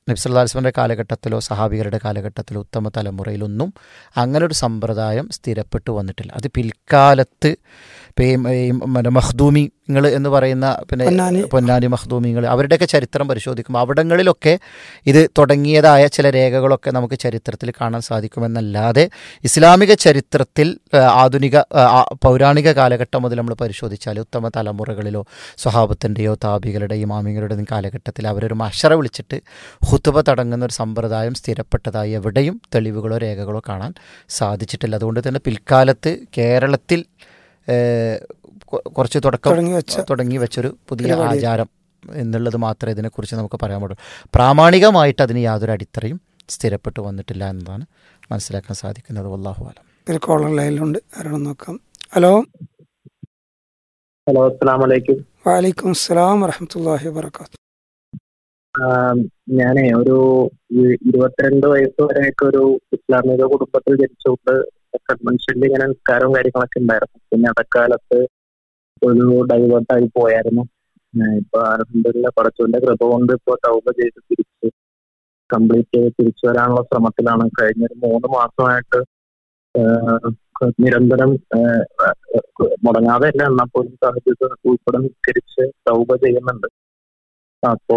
നബ്സുല്ലാസ്മൻ്റെ കാലഘട്ടത്തിലോ സഹാബികളുടെ കാലഘട്ടത്തിലോ ഉത്തമ തലമുറയിലൊന്നും അങ്ങനെ ഒരു സമ്പ്രദായം സ്ഥിരപ്പെട്ടു വന്നിട്ടില്ല അത് പിൽക്കാലത്ത് ഇപ്പം ഈ- ഈ മറ്റേ മഹ്ദൂമിങ്ങൾ എന്ന് പറയുന്ന പിന്നെ പൊന്നാനി. പൊന്നാനി മഹ്ദൂമിങ്ങൾ അവരുടെയൊക്കെ ചരിത്രം പരിശോധിക്കുമ്പോൾ അവിടങ്ങളിലൊക്കെ ഇത് തുടങ്ങിയതായ ചില രേഖകളൊക്കെ നമുക്ക് ചരിത്രത്തിൽ കാണാൻ സാധിക്കുമെന്നല്ലാതെ ഇസ്ലാമിക ചരിത്രത്തിൽ ആ, ആധുനിക ആ, ആ, പൗരാണിക കാലഘട്ടം മുതൽ നമ്മൾ പരിശോധിച്ചാൽ ഉത്തമ തലമുറകളിലോ സ്വഹാബത്തിൻ്റെയോ താപികളുടെയോ ഇമാമിങ്ങളുടെയും കാലഘട്ടത്തിൽ അവരൊരു മഷറ വിളിച്ചിട്ട് ഹുത്തുബ തടങ്ങുന്ന ഒരു സമ്പ്രദായം സ്ഥിരപ്പെട്ടതായി എവിടെയും തെളിവുകളോ രേഖകളോ കാണാൻ സാധിച്ചിട്ടില്ല അതുകൊണ്ട് തന്നെ പിൽക്കാലത്ത് കേരളത്തിൽ ഏഹ്, കൊ- കുറച്ച് തുടക്കം തുടങ്ങി വെച്ച തുടങ്ങി വെച്ചൊരു പുതിയ പരിപാടി. ആചാരം എന്നുള്ളത് മാത്രമേ ഇതിനെക്കുറിച്ച് നമുക്ക് പറയാൻ പറ്റൂ പ്രാമാണികമായിട്ട് അതിന് യാതൊരു അടിത്തറയും സ്ഥിരപ്പെട്ടു വന്നിട്ടില്ല എന്നതാണ് മനസ്സിലാക്കാൻ സാധിക്കുന്നത് വല്ലാഹു ആലം ഒരു കോളർ ലൈനിലുണ്ട് ആരാണെന്ന് നോക്കാം ഹലോ ഹലോ അസ്സാം വലൈക്കും വാലൈക്കും അസ്സലാം വറഹമത്തല്ലാഹി വാബർക്കാത്തു ഞാനേ ഒരു ഇ- ഇരുപത്തിരണ്ട് വയസ്സ് വരെയൊക്കെ ഒരു ഇസ്ലാമിക കുടുംബത്തിൽ ജനിച്ചുകൊണ്ട് കൺവെൻഷനിൽ ഇങ്ങനെ നിസ്കാരവും കാര്യങ്ങളൊക്കെ ഉണ്ടായിരുന്നു പിന്നെ അടക്കാലത്ത് ഒരു ഡൈവേർട്ടായി പോയായിരുന്നു ഏഹ് ഇപ്പൊ അലഹമില്ല പടച്ചുവിന്റെ കൃപ കൊണ്ട് ഇപ്പൊ തൗബ ചെയ്ത് തിരിച്ച് കംപ്ലീറ്റ് തിരിച്ചു വരാനുള്ള ശ്രമത്തിലാണ് കഴിഞ്ഞ ഒരു മൂന്ന് മാസമായിട്ട് ഏഹ് നിരന്തരം ഏഹ് മുടങ്ങാതെ അല്ല എന്നാൽ പോലും സാഹചര്യം ഉൾപ്പെടെ നിസ്കരിച്ച് തൗബ ചെയ്യുന്നുണ്ട് അപ്പോ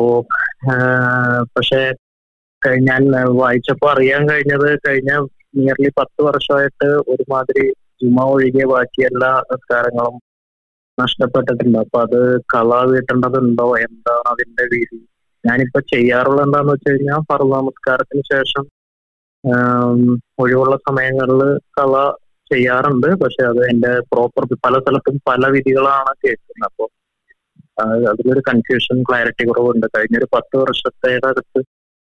ആഹ് പക്ഷെ കഴി- ഞാൻ വായിച്ചപ്പോ അറിയാൻ കഴിഞ്ഞത് കഴിഞ്ഞ നിയർലി പത്ത് വർഷമായിട്ട് ഒരുമാതിരി ജുമ ഒഴികെ ബാക്കി എല്ലാ നിസ്കാരങ്ങളും നഷ്ടപ്പെട്ടിട്ടുണ്ട് അപ്പൊ അത് കള വീട്ടേണ്ടതുണ്ടോ എന്താണ് അതിന്റെ രീതി ഞാനിപ്പോ ചെയ്യാറുള്ള എന്താന്ന് വെച്ച് കഴിഞ്ഞാൽ ഫർദ നമസ്കാരത്തിന് ശേഷം ആം, ഒഴിവുള്ള സമയങ്ങളിൽ കള ചെയ്യാറുണ്ട് പക്ഷെ അത് എന്റെ പ്രോപ്പർ പല സ്ഥലത്തും പല വിധികളാണ് കേൾക്കുന്നത് അപ്പൊ അത് അതിലൊരു കൺഫ്യൂഷൻ ക്ലാരിറ്റി കുറവുണ്ട് കഴിഞ്ഞൊരു പത്ത് വർഷത്തെ അടുത്ത്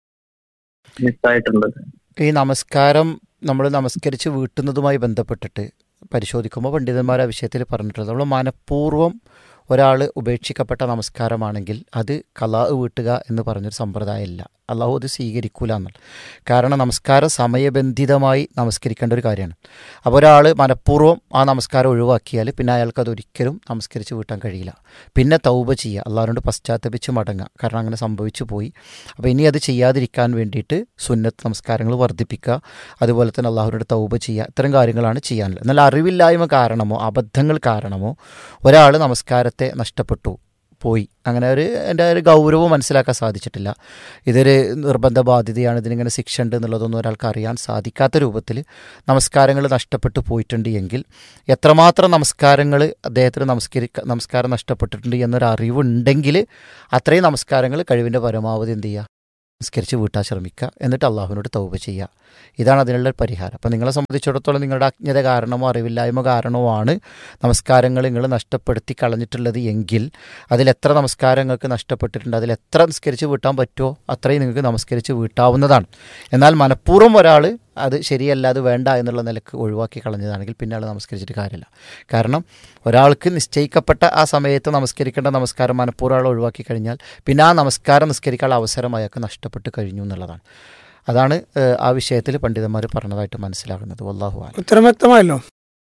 മിസ്സായിട്ടുണ്ട് ഈ നമസ്കാരം നമ്മൾ നമസ്കരിച്ച് വീട്ടുന്നതുമായി ബന്ധപ്പെട്ടിട്ട് പരിശോധിക്കുമ്പോൾ പണ്ഡിതന്മാർ ആ വിഷയത്തിൽ പറഞ്ഞിട്ടുള്ളത് നമ്മൾ മനഃപൂർവ്വം ഒരാൾ ഉപേക്ഷിക്കപ്പെട്ട നമസ്കാരമാണെങ്കിൽ അത് കലാ വീട്ടുക എന്ന് പറഞ്ഞൊരു സമ്പ്രദായമില്ല അള്ളാഹു അത് സ്വീകരിക്കൂല എന്നുള്ള കാരണം നമസ്കാരം സമയബന്ധിതമായി നമസ്കരിക്കേണ്ട ഒരു കാര്യമാണ് അപ്പോൾ ഒരാൾ മനഃപൂർവ്വം ആ നമസ്കാരം ഒഴിവാക്കിയാൽ പിന്നെ അയാൾക്ക് അത് ഒരിക്കലും നമസ്കരിച്ച് വീട്ടാൻ കഴിയില്ല പിന്നെ തൗബ ചെയ്യുക അള്ളാഹിനോട് പശ്ചാത്തപിച്ച് മടങ്ങുക കാരണം അങ്ങനെ സംഭവിച്ചു പോയി അപ്പോൾ ഇനി അത് ചെയ്യാതിരിക്കാൻ വേണ്ടിയിട്ട് സുന്നത്ത് നമസ്കാരങ്ങൾ വർദ്ധിപ്പിക്കുക അതുപോലെ തന്നെ അള്ളാഹുവിനോട് തൗബ ചെയ്യുക ഇത്തരം കാര്യങ്ങളാണ് ചെയ്യാനുള്ളത് എന്നാൽ അറിവില്ലായ്മ കാരണമോ അബദ്ധങ്ങൾ കാരണമോ ഒരാൾ നമസ്കാരത്തെ നഷ്ടപ്പെട്ടു പോയി അങ്ങനെ ഒരു എൻ്റെ ഒരു ഗൗരവം മനസ്സിലാക്കാൻ സാധിച്ചിട്ടില്ല ഇതൊരു നിർബന്ധ ബാധ്യതയാണ് ഇതിനിങ്ങനെ ശിക്ഷ ഉണ്ട് എന്നുള്ളതൊന്നും ഒരാൾക്ക് അറിയാൻ സാധിക്കാത്ത രൂപത്തിൽ നമസ്കാരങ്ങൾ നഷ്ടപ്പെട്ടു പോയിട്ടുണ്ട് എങ്കിൽ എത്രമാത്രം നമസ്കാരങ്ങൾ അദ്ദേഹത്തിന് നമസ്കരി നമസ്കാരം നഷ്ടപ്പെട്ടിട്ടുണ്ട് എന്നൊരു അറിവുണ്ടെങ്കിൽ അത്രയും നമസ്കാരങ്ങൾ കഴിവിൻ്റെ പരമാവധി എന്ത് ചെയ്യുക നമസ്കരിച്ച് വീട്ടാൻ ശ്രമിക്കുക എന്നിട്ട് അള്ളാഹുവിനോട് തൗബ ചെയ്യുക ഇതാണ് അതിനുള്ള ഒരു പരിഹാരം അപ്പോൾ നിങ്ങളെ സംബന്ധിച്ചിടത്തോളം നിങ്ങളുടെ അജ്ഞത കാരണമോ അറിവില്ലായ്മ കാരണമോ ആണ് നമസ്കാരങ്ങൾ നിങ്ങൾ നഷ്ടപ്പെടുത്തി കളഞ്ഞിട്ടുള്ളത് എങ്കിൽ അതിൽ എത്ര നമസ്കാരങ്ങൾക്ക് നഷ്ടപ്പെട്ടിട്ടുണ്ട് അതിൽ എത്ര നിസ്കരിച്ച് വീട്ടാൻ പറ്റുമോ അത്രയും നിങ്ങൾക്ക് നമസ്കരിച്ച് വീട്ടാവുന്നതാണ് എന്നാൽ മനഃപൂർവ്വം ഒരാൾ അത് ശരിയല്ല അത് വേണ്ട എന്നുള്ള നിലക്ക് ഒഴിവാക്കി കളഞ്ഞതാണെങ്കിൽ പിന്നെ ആൾ നമസ്കരിച്ചിട്ട് കാര്യമില്ല കാരണം ഒരാൾക്ക് നിശ്ചയിക്കപ്പെട്ട ആ സമയത്ത് നമസ്കരിക്കേണ്ട നമസ്കാരം മനഃപൂർവ്വം ആൾ ഒഴിവാക്കി കഴിഞ്ഞാൽ പിന്നെ ആ നമസ്കാരം നിസ്കരിക്കാനുള്ള അവസരം അയാൾക്ക് നഷ്ടപ്പെട്ട് കഴിഞ്ഞു എന്നുള്ളതാണ് അതാണ് ഏഹ്, ആ വിഷയത്തിൽ പണ്ഡിതന്മാർ പറഞ്ഞതായിട്ട് മനസ്സിലാകുന്നത് വല്ലാഹു ആലം ഉത്തരം വ്യക്തമായല്ലോ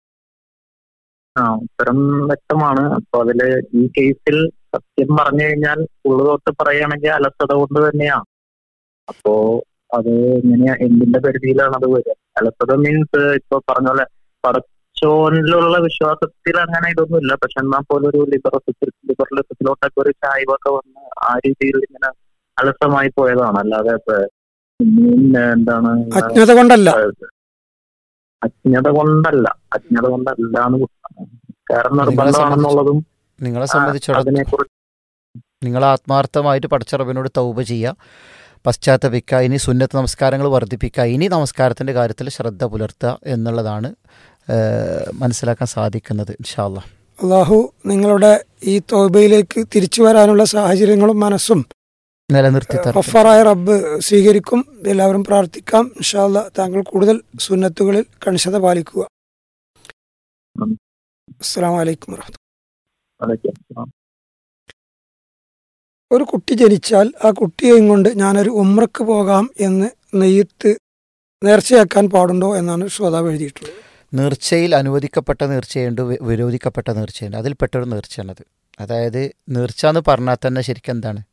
ആ ഉത്തരം വ്യക്തമാണ് അപ്പൊ അതില് ഈ കേസിൽ സത്യം പറഞ്ഞു കഴിഞ്ഞാൽ ഉള്ളു തൊട്ട് പറയുകയാണെങ്കിൽ അലസത കൊണ്ട് തന്നെയാണ് അപ്പോ അത് എങ്ങനെയാ എന്തിന്റെ പരിധിയിലാണ് അത് വരിക അലസത മീൻസ് ഇപ്പൊ പറഞ്ഞ പോലെ പടച്ചോനിലുള്ള വിശ്വാസത്തിൽ അങ്ങനെ ഇതൊന്നുമില്ല പക്ഷെ എന്നാൽ പോലും ഒരു ലിബറസത്തിൽ ലിബറലിസത്തിലോട്ടൊക്കെ ഒരു ചായ്വൊക്കെ വന്ന് ആ രീതിയിൽ ഇങ്ങനെ അലസമായി പോയതാണ് അല്ലാതെ ഇപ്പൊ ഇനിയും എന്താണ് അജ്ഞത കൊണ്ടല്ല അജ്ഞത കൊണ്ടല്ല അജ്ഞത കൊണ്ടല്ല എന്ന് കാരണം നിർബന്ധമാണെന്നുള്ളതും നിങ്ങളെ ആ, സംബന്ധിച്ചിടത്തോളം അതിനെക്കുറിച്ച് നിങ്ങൾ ആത്മാർത്ഥമായിട്ട് പടച്ചറബിനോട് തൗബ ചെയ്യുക പശ്ചാത്തപിക്കുക ഇനി സുന്നത്ത് നമസ്കാരങ്ങൾ വർദ്ധിപ്പിക്കുക ഇനി നമസ്കാരത്തിൻ്റെ കാര്യത്തിൽ ശ്രദ്ധ പുലർത്തുക എന്നുള്ളതാണ് ഏഹ്, മനസ്സിലാക്കാൻ സാധിക്കുന്നത് ഇൻഷാല്ല അള്ളാഹു നിങ്ങളുടെ ഈ തോബയിലേക്ക് തിരിച്ചു വരാനുള്ള സാഹചര്യങ്ങളും മനസ്സും നിലനിർത്തി തരട്ടെ ഗഫറായ റബ്ബ് സ്വീകരിക്കും എല്ലാവരും പ്രാർത്ഥിക്കാം ഇൻഷാല്ല താങ്കൾ കൂടുതൽ സുന്നത്തുകളിൽ കണിശത പാലിക്കുക ഉം. അസ്സാം വലൈക്കും വറഹ്മത്തുള്ളാഹി അതൊക്കെ ഒരു കുട്ടി ജനിച്ചാൽ ആ കുട്ടിയെയും കൊണ്ട് ഞാനൊരു ഉമ്രക്ക് പോകാം എന്ന് നെയ്യത്ത് നേർച്ചയാക്കാൻ പാടുണ്ടോ എന്നാണ് ശ്രോതാവ് എഴുതിയിട്ടുള്ളത് നേർച്ചയിൽ അനുവദിക്കപ്പെട്ട നേർച്ചയുണ്ട് വിരോധിക്കപ്പെട്ട നേർച്ചയുണ്ട് അതിൽപ്പെട്ടൊരു നേർച്ചയാണത് അതായത് നേർച്ച എന്ന് പറഞ്ഞാൽ തന്നെ ശരിക്കും എന്താണ്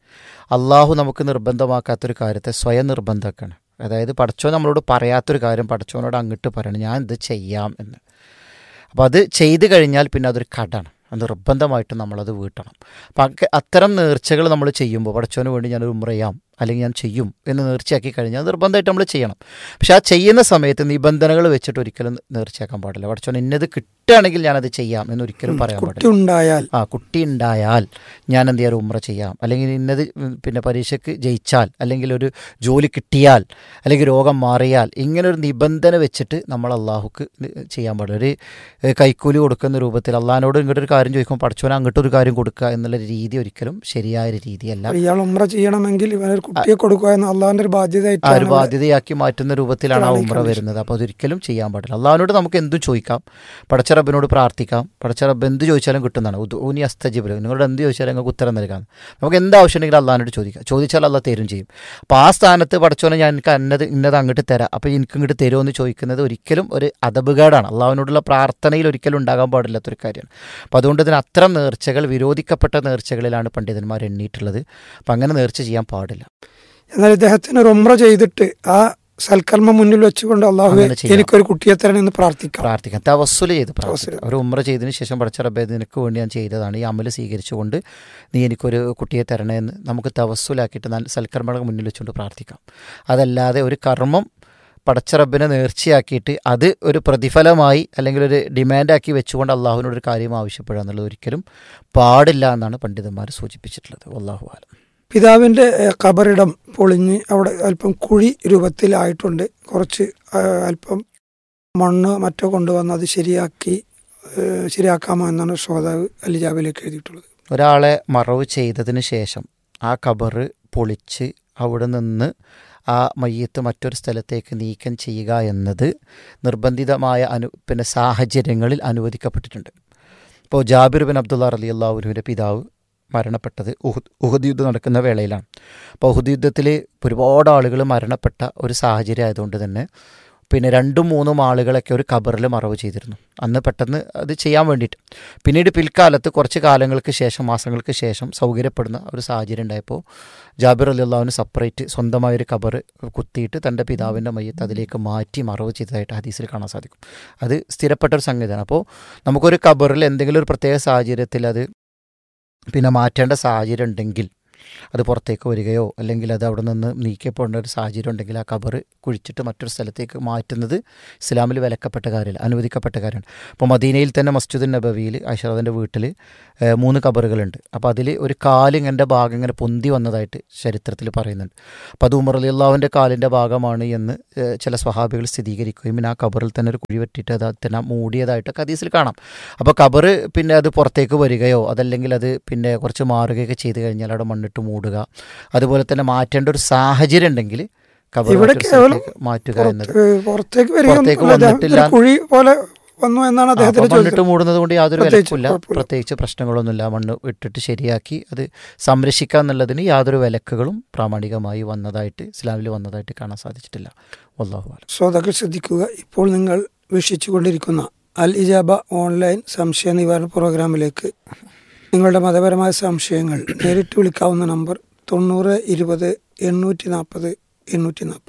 അള്ളാഹു നമുക്ക് നിർബന്ധമാക്കാത്തൊരു കാര്യത്തെ സ്വയം നിർബന്ധമാക്കാണ് അതായത് പടച്ചോ നമ്മളോട് പറയാത്തൊരു കാര്യം പടച്ചോനോട് അങ്ങോട്ട് പറയണം ഞാൻ ഇത് ചെയ്യാം എന്ന് അപ്പോൾ അത് ചെയ്ത് കഴിഞ്ഞാൽ പിന്നെ അതൊരു കടാണ് അത് നിർബന്ധമായിട്ടും നമ്മളത് വീട്ടണം അപ്പം അക്ക- അത്തരം നേർച്ചകൾ നമ്മൾ ചെയ്യുമ്പോൾ പടച്ചോന് വേണ്ടി ഞാനൊരു ഉമ്ര ചെയ്യാം അല്ലെങ്കിൽ ഞാൻ ചെയ്യും എന്ന് നേർച്ചയാക്കി കഴിഞ്ഞാൽ നിർബന്ധമായിട്ട് നമ്മൾ ചെയ്യണം പക്ഷെ ആ ചെയ്യുന്ന സമയത്ത് നിബന്ധനകൾ വെച്ചിട്ട് ഒരിക്കലും നേർച്ചയാക്കാൻ പാടില്ല പടച്ചോൻ ഇന്നത് കിട്ടുകയാണെങ്കിൽ ഞാനത് ചെയ്യാം എന്ന് ഒരിക്കലും പറയാൻ കുട്ടി പാടില്ല ഉണ്ടായാൽ ആ കുട്ടി ഉണ്ടായാൽ ഞാൻ എന്ത് ചെയ്യാം ഉമ്ര ചെയ്യാം അല്ലെങ്കിൽ ഇന്നത് ഉം, പിന്നെ പരീക്ഷയ്ക്ക് ജയിച്ചാൽ അല്ലെങ്കിൽ ഒരു ജോലി കിട്ടിയാൽ അല്ലെങ്കിൽ രോഗം മാറിയാൽ ഇങ്ങനെ ഒരു നിബന്ധന വെച്ചിട്ട് നമ്മൾ അള്ളാഹുക്ക് ചെയ്യാൻ പാടില്ല ഒരു ഏ, കൈക്കൂലി കൊടുക്കുന്ന രൂപത്തിൽ അള്ളഹാനോട് ഇങ്ങോട്ടൊരു കാര്യം ചോദിക്കുമ്പോൾ പഠിച്ചവൻ അങ്ങോട്ടൊരു കാര്യം കൊടുക്കുക എന്നുള്ള രീതി ഒരിക്കലും ശരിയായ ഒരു രീതിയല്ല ഇയാൾ ഉമ്ര ചെയ്യണമെങ്കിൽ ഇവനൊരു കുട്ടിയെ കൊടുക്കുക എന്ന അള്ളാഹിന്റെ ഒരു ആ ഒരു ബാധ്യതയായിട്ടാണ് ഇവിടെ ബാധ്യതയാക്കി മാറ്റുന്ന രൂപത്തിലാണ് ആ ഇതാണ് ഈ ഉമ്ര condition. വരുന്നത് അപ്പോൾ അതൊരിക്കലും ചെയ്യാൻ പാടില്ല അള്ളാഹിനോട് നമുക്ക് എന്തും ചോദിക്കാം പടച്ച റബ്ബിനോട് പ്രാർത്ഥിക്കാം പടച്ച റബ്ബ് എന്ത് ചോദിച്ചാലും കിട്ടുന്നതാണ് ഊനി അസ്തജിബിലും നിങ്ങളോട് എന്ത് ചോദിച്ചാലും നിങ്ങൾക്ക് ഉത്തരം നൽകാം നമുക്ക് എന്ത് ആവശ്യമുണ്ടെങ്കിലും അള്ളാഹിനോട് ചോദിക്കാം ചോദിച്ചാൽ അള്ളാഹ് തരും ചെയ്യും അപ്പോൾ ആ സ്ഥാനത്ത് പടച്ചോനെ ഞാൻ എനിക്ക് അന്നത് ഇന്നത് അങ്ങോട്ട് തരാം അപ്പോൾ എനിക്ക് ഇങ്ങോട്ട് തരുമോ എന്ന് ചോദിക്കുന്നത് ഒരിക്കലും ഒരു അതപകേടാണ് അള്ളാഹുവിനോടുള്ള പ്രാർത്ഥനയിൽ ഒരിക്കലും ഉണ്ടാകാൻ പാടില്ലാത്തൊരു കാര്യമാണ് അപ്പോൾ അതുകൊണ്ട് തന്നെ അത്തരം നേർച്ചകൾ വിരോധിക്കപ്പെട്ട നേർച്ചകളിലാണ് പണ്ഡിതന്മാർ എണ്ണിയിട്ടുള്ളത് അപ്പം അങ്ങനെ നേർച്ച ചെയ്യാൻ പാടില്ല എന്നാൽ ഇദ്ദേഹത്തിന് ഒരു ഉമ്ര ചെയ്തിട്ട് ആ സൽക്കർമ്മം മുന്നിൽ വെച്ചുകൊണ്ട് അള്ളാഹു അങ്ങനെ ചെയ്യാം. എനിക്കൊരു കുട്ടിയെ തരണം എന്ന് പ്രാർത്ഥിക്കാം പ്രാർത്ഥിക്കാം തവസ്സുൽ ചെയ്ത് പ്രാർത്ഥിക്കാം തവസ്സുല്. ഒരു ഉമ്ര ചെയ്തതിന് ശേഷം പഠിച്ച റബ്ബേ നിനക്ക് വേണ്ടി ഞാൻ ചെയ്തതാണ് ഈ അമല് സ്വീകരിച്ചുകൊണ്ട് നീ എനിക്കൊരു കുട്ടിയെ തരണേ എന്ന് നമുക്ക് തവസ്സുലാക്കിയിട്ട് നല്ല സൽക്കർമ്മങ്ങൾ മുന്നിൽ വെച്ചുകൊണ്ട് പ്രാർത്ഥിക്കാം അതല്ലാതെ ഒരു കർമ്മം പടച്ച റബ്ബിനെ നേർച്ചയാക്കിയിട്ട് അത് ഒരു പ്രതിഫലമായി അല്ലെങ്കിൽ ഒരു ഡിമാൻഡാക്കി വെച്ചുകൊണ്ട് അള്ളാഹുവിനോട് ഒരു കാര്യം ആവശ്യപ്പെടുക എന്നുള്ളത് ഒരിക്കലും പാടില്ല എന്നാണ് പണ്ഡിതന്മാർ സൂചിപ്പിച്ചിട്ടുള്ളത് അള്ളാഹു ആലം പിതാവിന്റെ ഏഹ്, ഖബറിടം പൊളിഞ്ഞ് അവിടെ അല്പം കുഴി രൂപത്തിലായിട്ടുണ്ട് കുറച്ച് ആ, അല്പം മണ്ണ് മറ്റോ കൊണ്ടുവന്ന് അത് ശരിയാക്കി ഏഹ്, ശരിയാക്കാമോ എന്നാണ് ശ്രോതാവ് അലിജാബിലേക്ക് എഴുതിയിട്ടുള്ളത് ഒരാളെ മറവ് ചെയ്തതിന് ശേഷം ആ കബറ് പൊളിച്ച് അവിടെ നിന്ന് ആ മയ്യത്ത് മറ്റൊരു സ്ഥലത്തേക്ക് നീക്കം ചെയ്യുക എന്നത് നിർബന്ധിതമായ അനു പിന്നെ സാഹചര്യങ്ങളിൽ അനുവദിക്കപ്പെട്ടിട്ടുണ്ട് ഇപ്പോൾ ജാബിർ ബിൻ അബ്ദുള്ള അലി അള്ളാഹുവിൻ്റെ പിതാവ് മരണപ്പെട്ടത് ഉഹുദ് ഉഹുദ് യുദ്ധം നടക്കുന്ന വേളയിലാണ് അപ്പോൾ ഉഹുദ് യുദ്ധത്തിൽ ഒരുപാട് ആളുകൾ മരണപ്പെട്ട ഒരു സാഹചര്യം ആയതുകൊണ്ട് തന്നെ പിന്നെ രണ്ടും മൂന്നും ആളുകളൊക്കെ ഒരു കബറിൽ മറവ് ചെയ്തിരുന്നു അന്ന് പെട്ടെന്ന് അത് ചെയ്യാൻ വേണ്ടിയിട്ട് പിന്നീട് പിൽക്കാലത്ത് കുറച്ച് കാലങ്ങൾക്ക് ശേഷം മാസങ്ങൾക്ക് ശേഷം സൗകര്യപ്പെടുന്ന ഒരു സാഹചര്യം ഉണ്ടായപ്പോൾ ജാബിർ അലി അള്ളാഹുവിന് സെപ്പറേറ്റ് സ്വന്തമായൊരു കബർ കുത്തിയിട്ട് തൻ്റെ പിതാവിൻ്റെ മയ്യത്ത് അതിലേക്ക് മാറ്റി മറവ് ചെയ്തതായിട്ട് ഹദീസിൽ കാണാൻ സാധിക്കും അത് സ്ഥിരപ്പെട്ട ഒരു സംഗതിയാണ് അപ്പോൾ നമുക്കൊരു കബറിൽ എന്തെങ്കിലും ഒരു പ്രത്യേക സാഹചര്യത്തിൽ അത് പിന്നെ മാറ്റേണ്ട സാഹചര്യം ഉണ്ടെങ്കിൽ അത് പുറത്തേക്ക് വരികയോ അല്ലെങ്കിൽ അത് അവിടെ നിന്ന് നീക്കപ്പെടേണ്ട ഒരു സാഹചര്യം ഉണ്ടെങ്കിൽ ആ കബർ കുഴിച്ചിട്ട് മറ്റൊരു സ്ഥലത്തേക്ക് മാറ്റുന്നത് ഇസ്ലാമിൽ വിലക്കപ്പെട്ട കാര്യമല്ല അനുവദിക്കപ്പെട്ട കാര്യമാണ് അപ്പോൾ മദീനയിൽ തന്നെ മസ്ജിദ് നബവിയിൽ ഐഷറദിൻ്റെ വീട്ടിൽ ഏഹ്, മൂന്ന് കബറുകളുണ്ട് അപ്പോൾ അതിൽ ഒരു കാലിങ്ങൻ്റെ ഭാഗം ഇങ്ങനെ പൊന്തി വന്നതായിട്ട് ചരിത്രത്തിൽ പറയുന്നുണ്ട് അപ്പോൾ അത് ഉമർ അലി അള്ളാഹുവിൻ്റെ കാലിൻ്റെ ഭാഗമാണ് എന്ന് ഏഹ്, ചില സ്വഹാബികൾ സ്ഥിരീകരിക്കുകയും പിന്നെ ആ കബറിൽ തന്നെ ഒരു കുഴി വെട്ടിയിട്ട് അത് തന്നെ മൂടിയതായിട്ടൊക്കെ ഹദീസിൽ കാണാം അപ്പോൾ കബറ് പിന്നെ അത് പുറത്തേക്ക് വരികയോ അതല്ലെങ്കിൽ അത് പിന്നെ കുറച്ച് മാറുകയൊക്കെ ചെയ്ത് കഴിഞ്ഞാൽ അവിടെ മണ്ണിട്ട് മൂടുക അതുപോലെ തന്നെ മാറ്റേണ്ട ഒരു സാഹചര്യം ഉണ്ടെങ്കിൽ കബർ ഇവിടെ മറ്റൊരു കേവലം സ്ഥലത്തേക്ക് മാറ്റുക എന്നത് പുറത്ത് പുറത്തേക്ക് പുറത്തേക്ക് വരിക വന്നിട്ടില്ല. കുഴി പോലെ വന്നു എന്നാണ് ആ, അപ്പോൾ അദ്ദേഹത്തിന്റെ മണ്ണിട്ട് ചോദ്യം മൂടുന്നത് കൊണ്ട് യാതൊരു പ്രത്യേകിച്ച് വിലക്കില്ല കുഴപ്പമില്ല. പ്രത്യേകിച്ച് പ്രശ്നങ്ങളൊന്നുമില്ല മണ്ണ് ഇട്ടിട്ട് ശരിയാക്കി അത് സംരക്ഷിക്കുക എന്നുള്ളതിന് യാതൊരു വിലക്കുകളും പ്രാമാണികമായി വന്നതായിട്ട് ഇസ്ലാമിൽ വന്നതായിട്ട് കാണാൻ സാധിച്ചിട്ടില്ല വല്ലാഹു ആലം ശ്രോതാക്കൾ ശ്രദ്ധിക്കുക ഇപ്പോൾ നിങ്ങൾ വീക്ഷിച്ചുകൊണ്ടിരിക്കുന്ന അൽ ഇജാബ ഓൺലൈൻ സംശയ നിവാരണ പ്രോഗ്രാമിലേക്ക് നിങ്ങളുടെ മതപരമായ സംശയങ്ങൾ നേരിട്ട് വിളിക്കാവുന്ന നമ്പർ തൊണ്ണൂറ് ഇരുപത് എണ്ണൂറ്റി നാൽപ്പത് എണ്ണൂറ്റി നാൽപ്പത്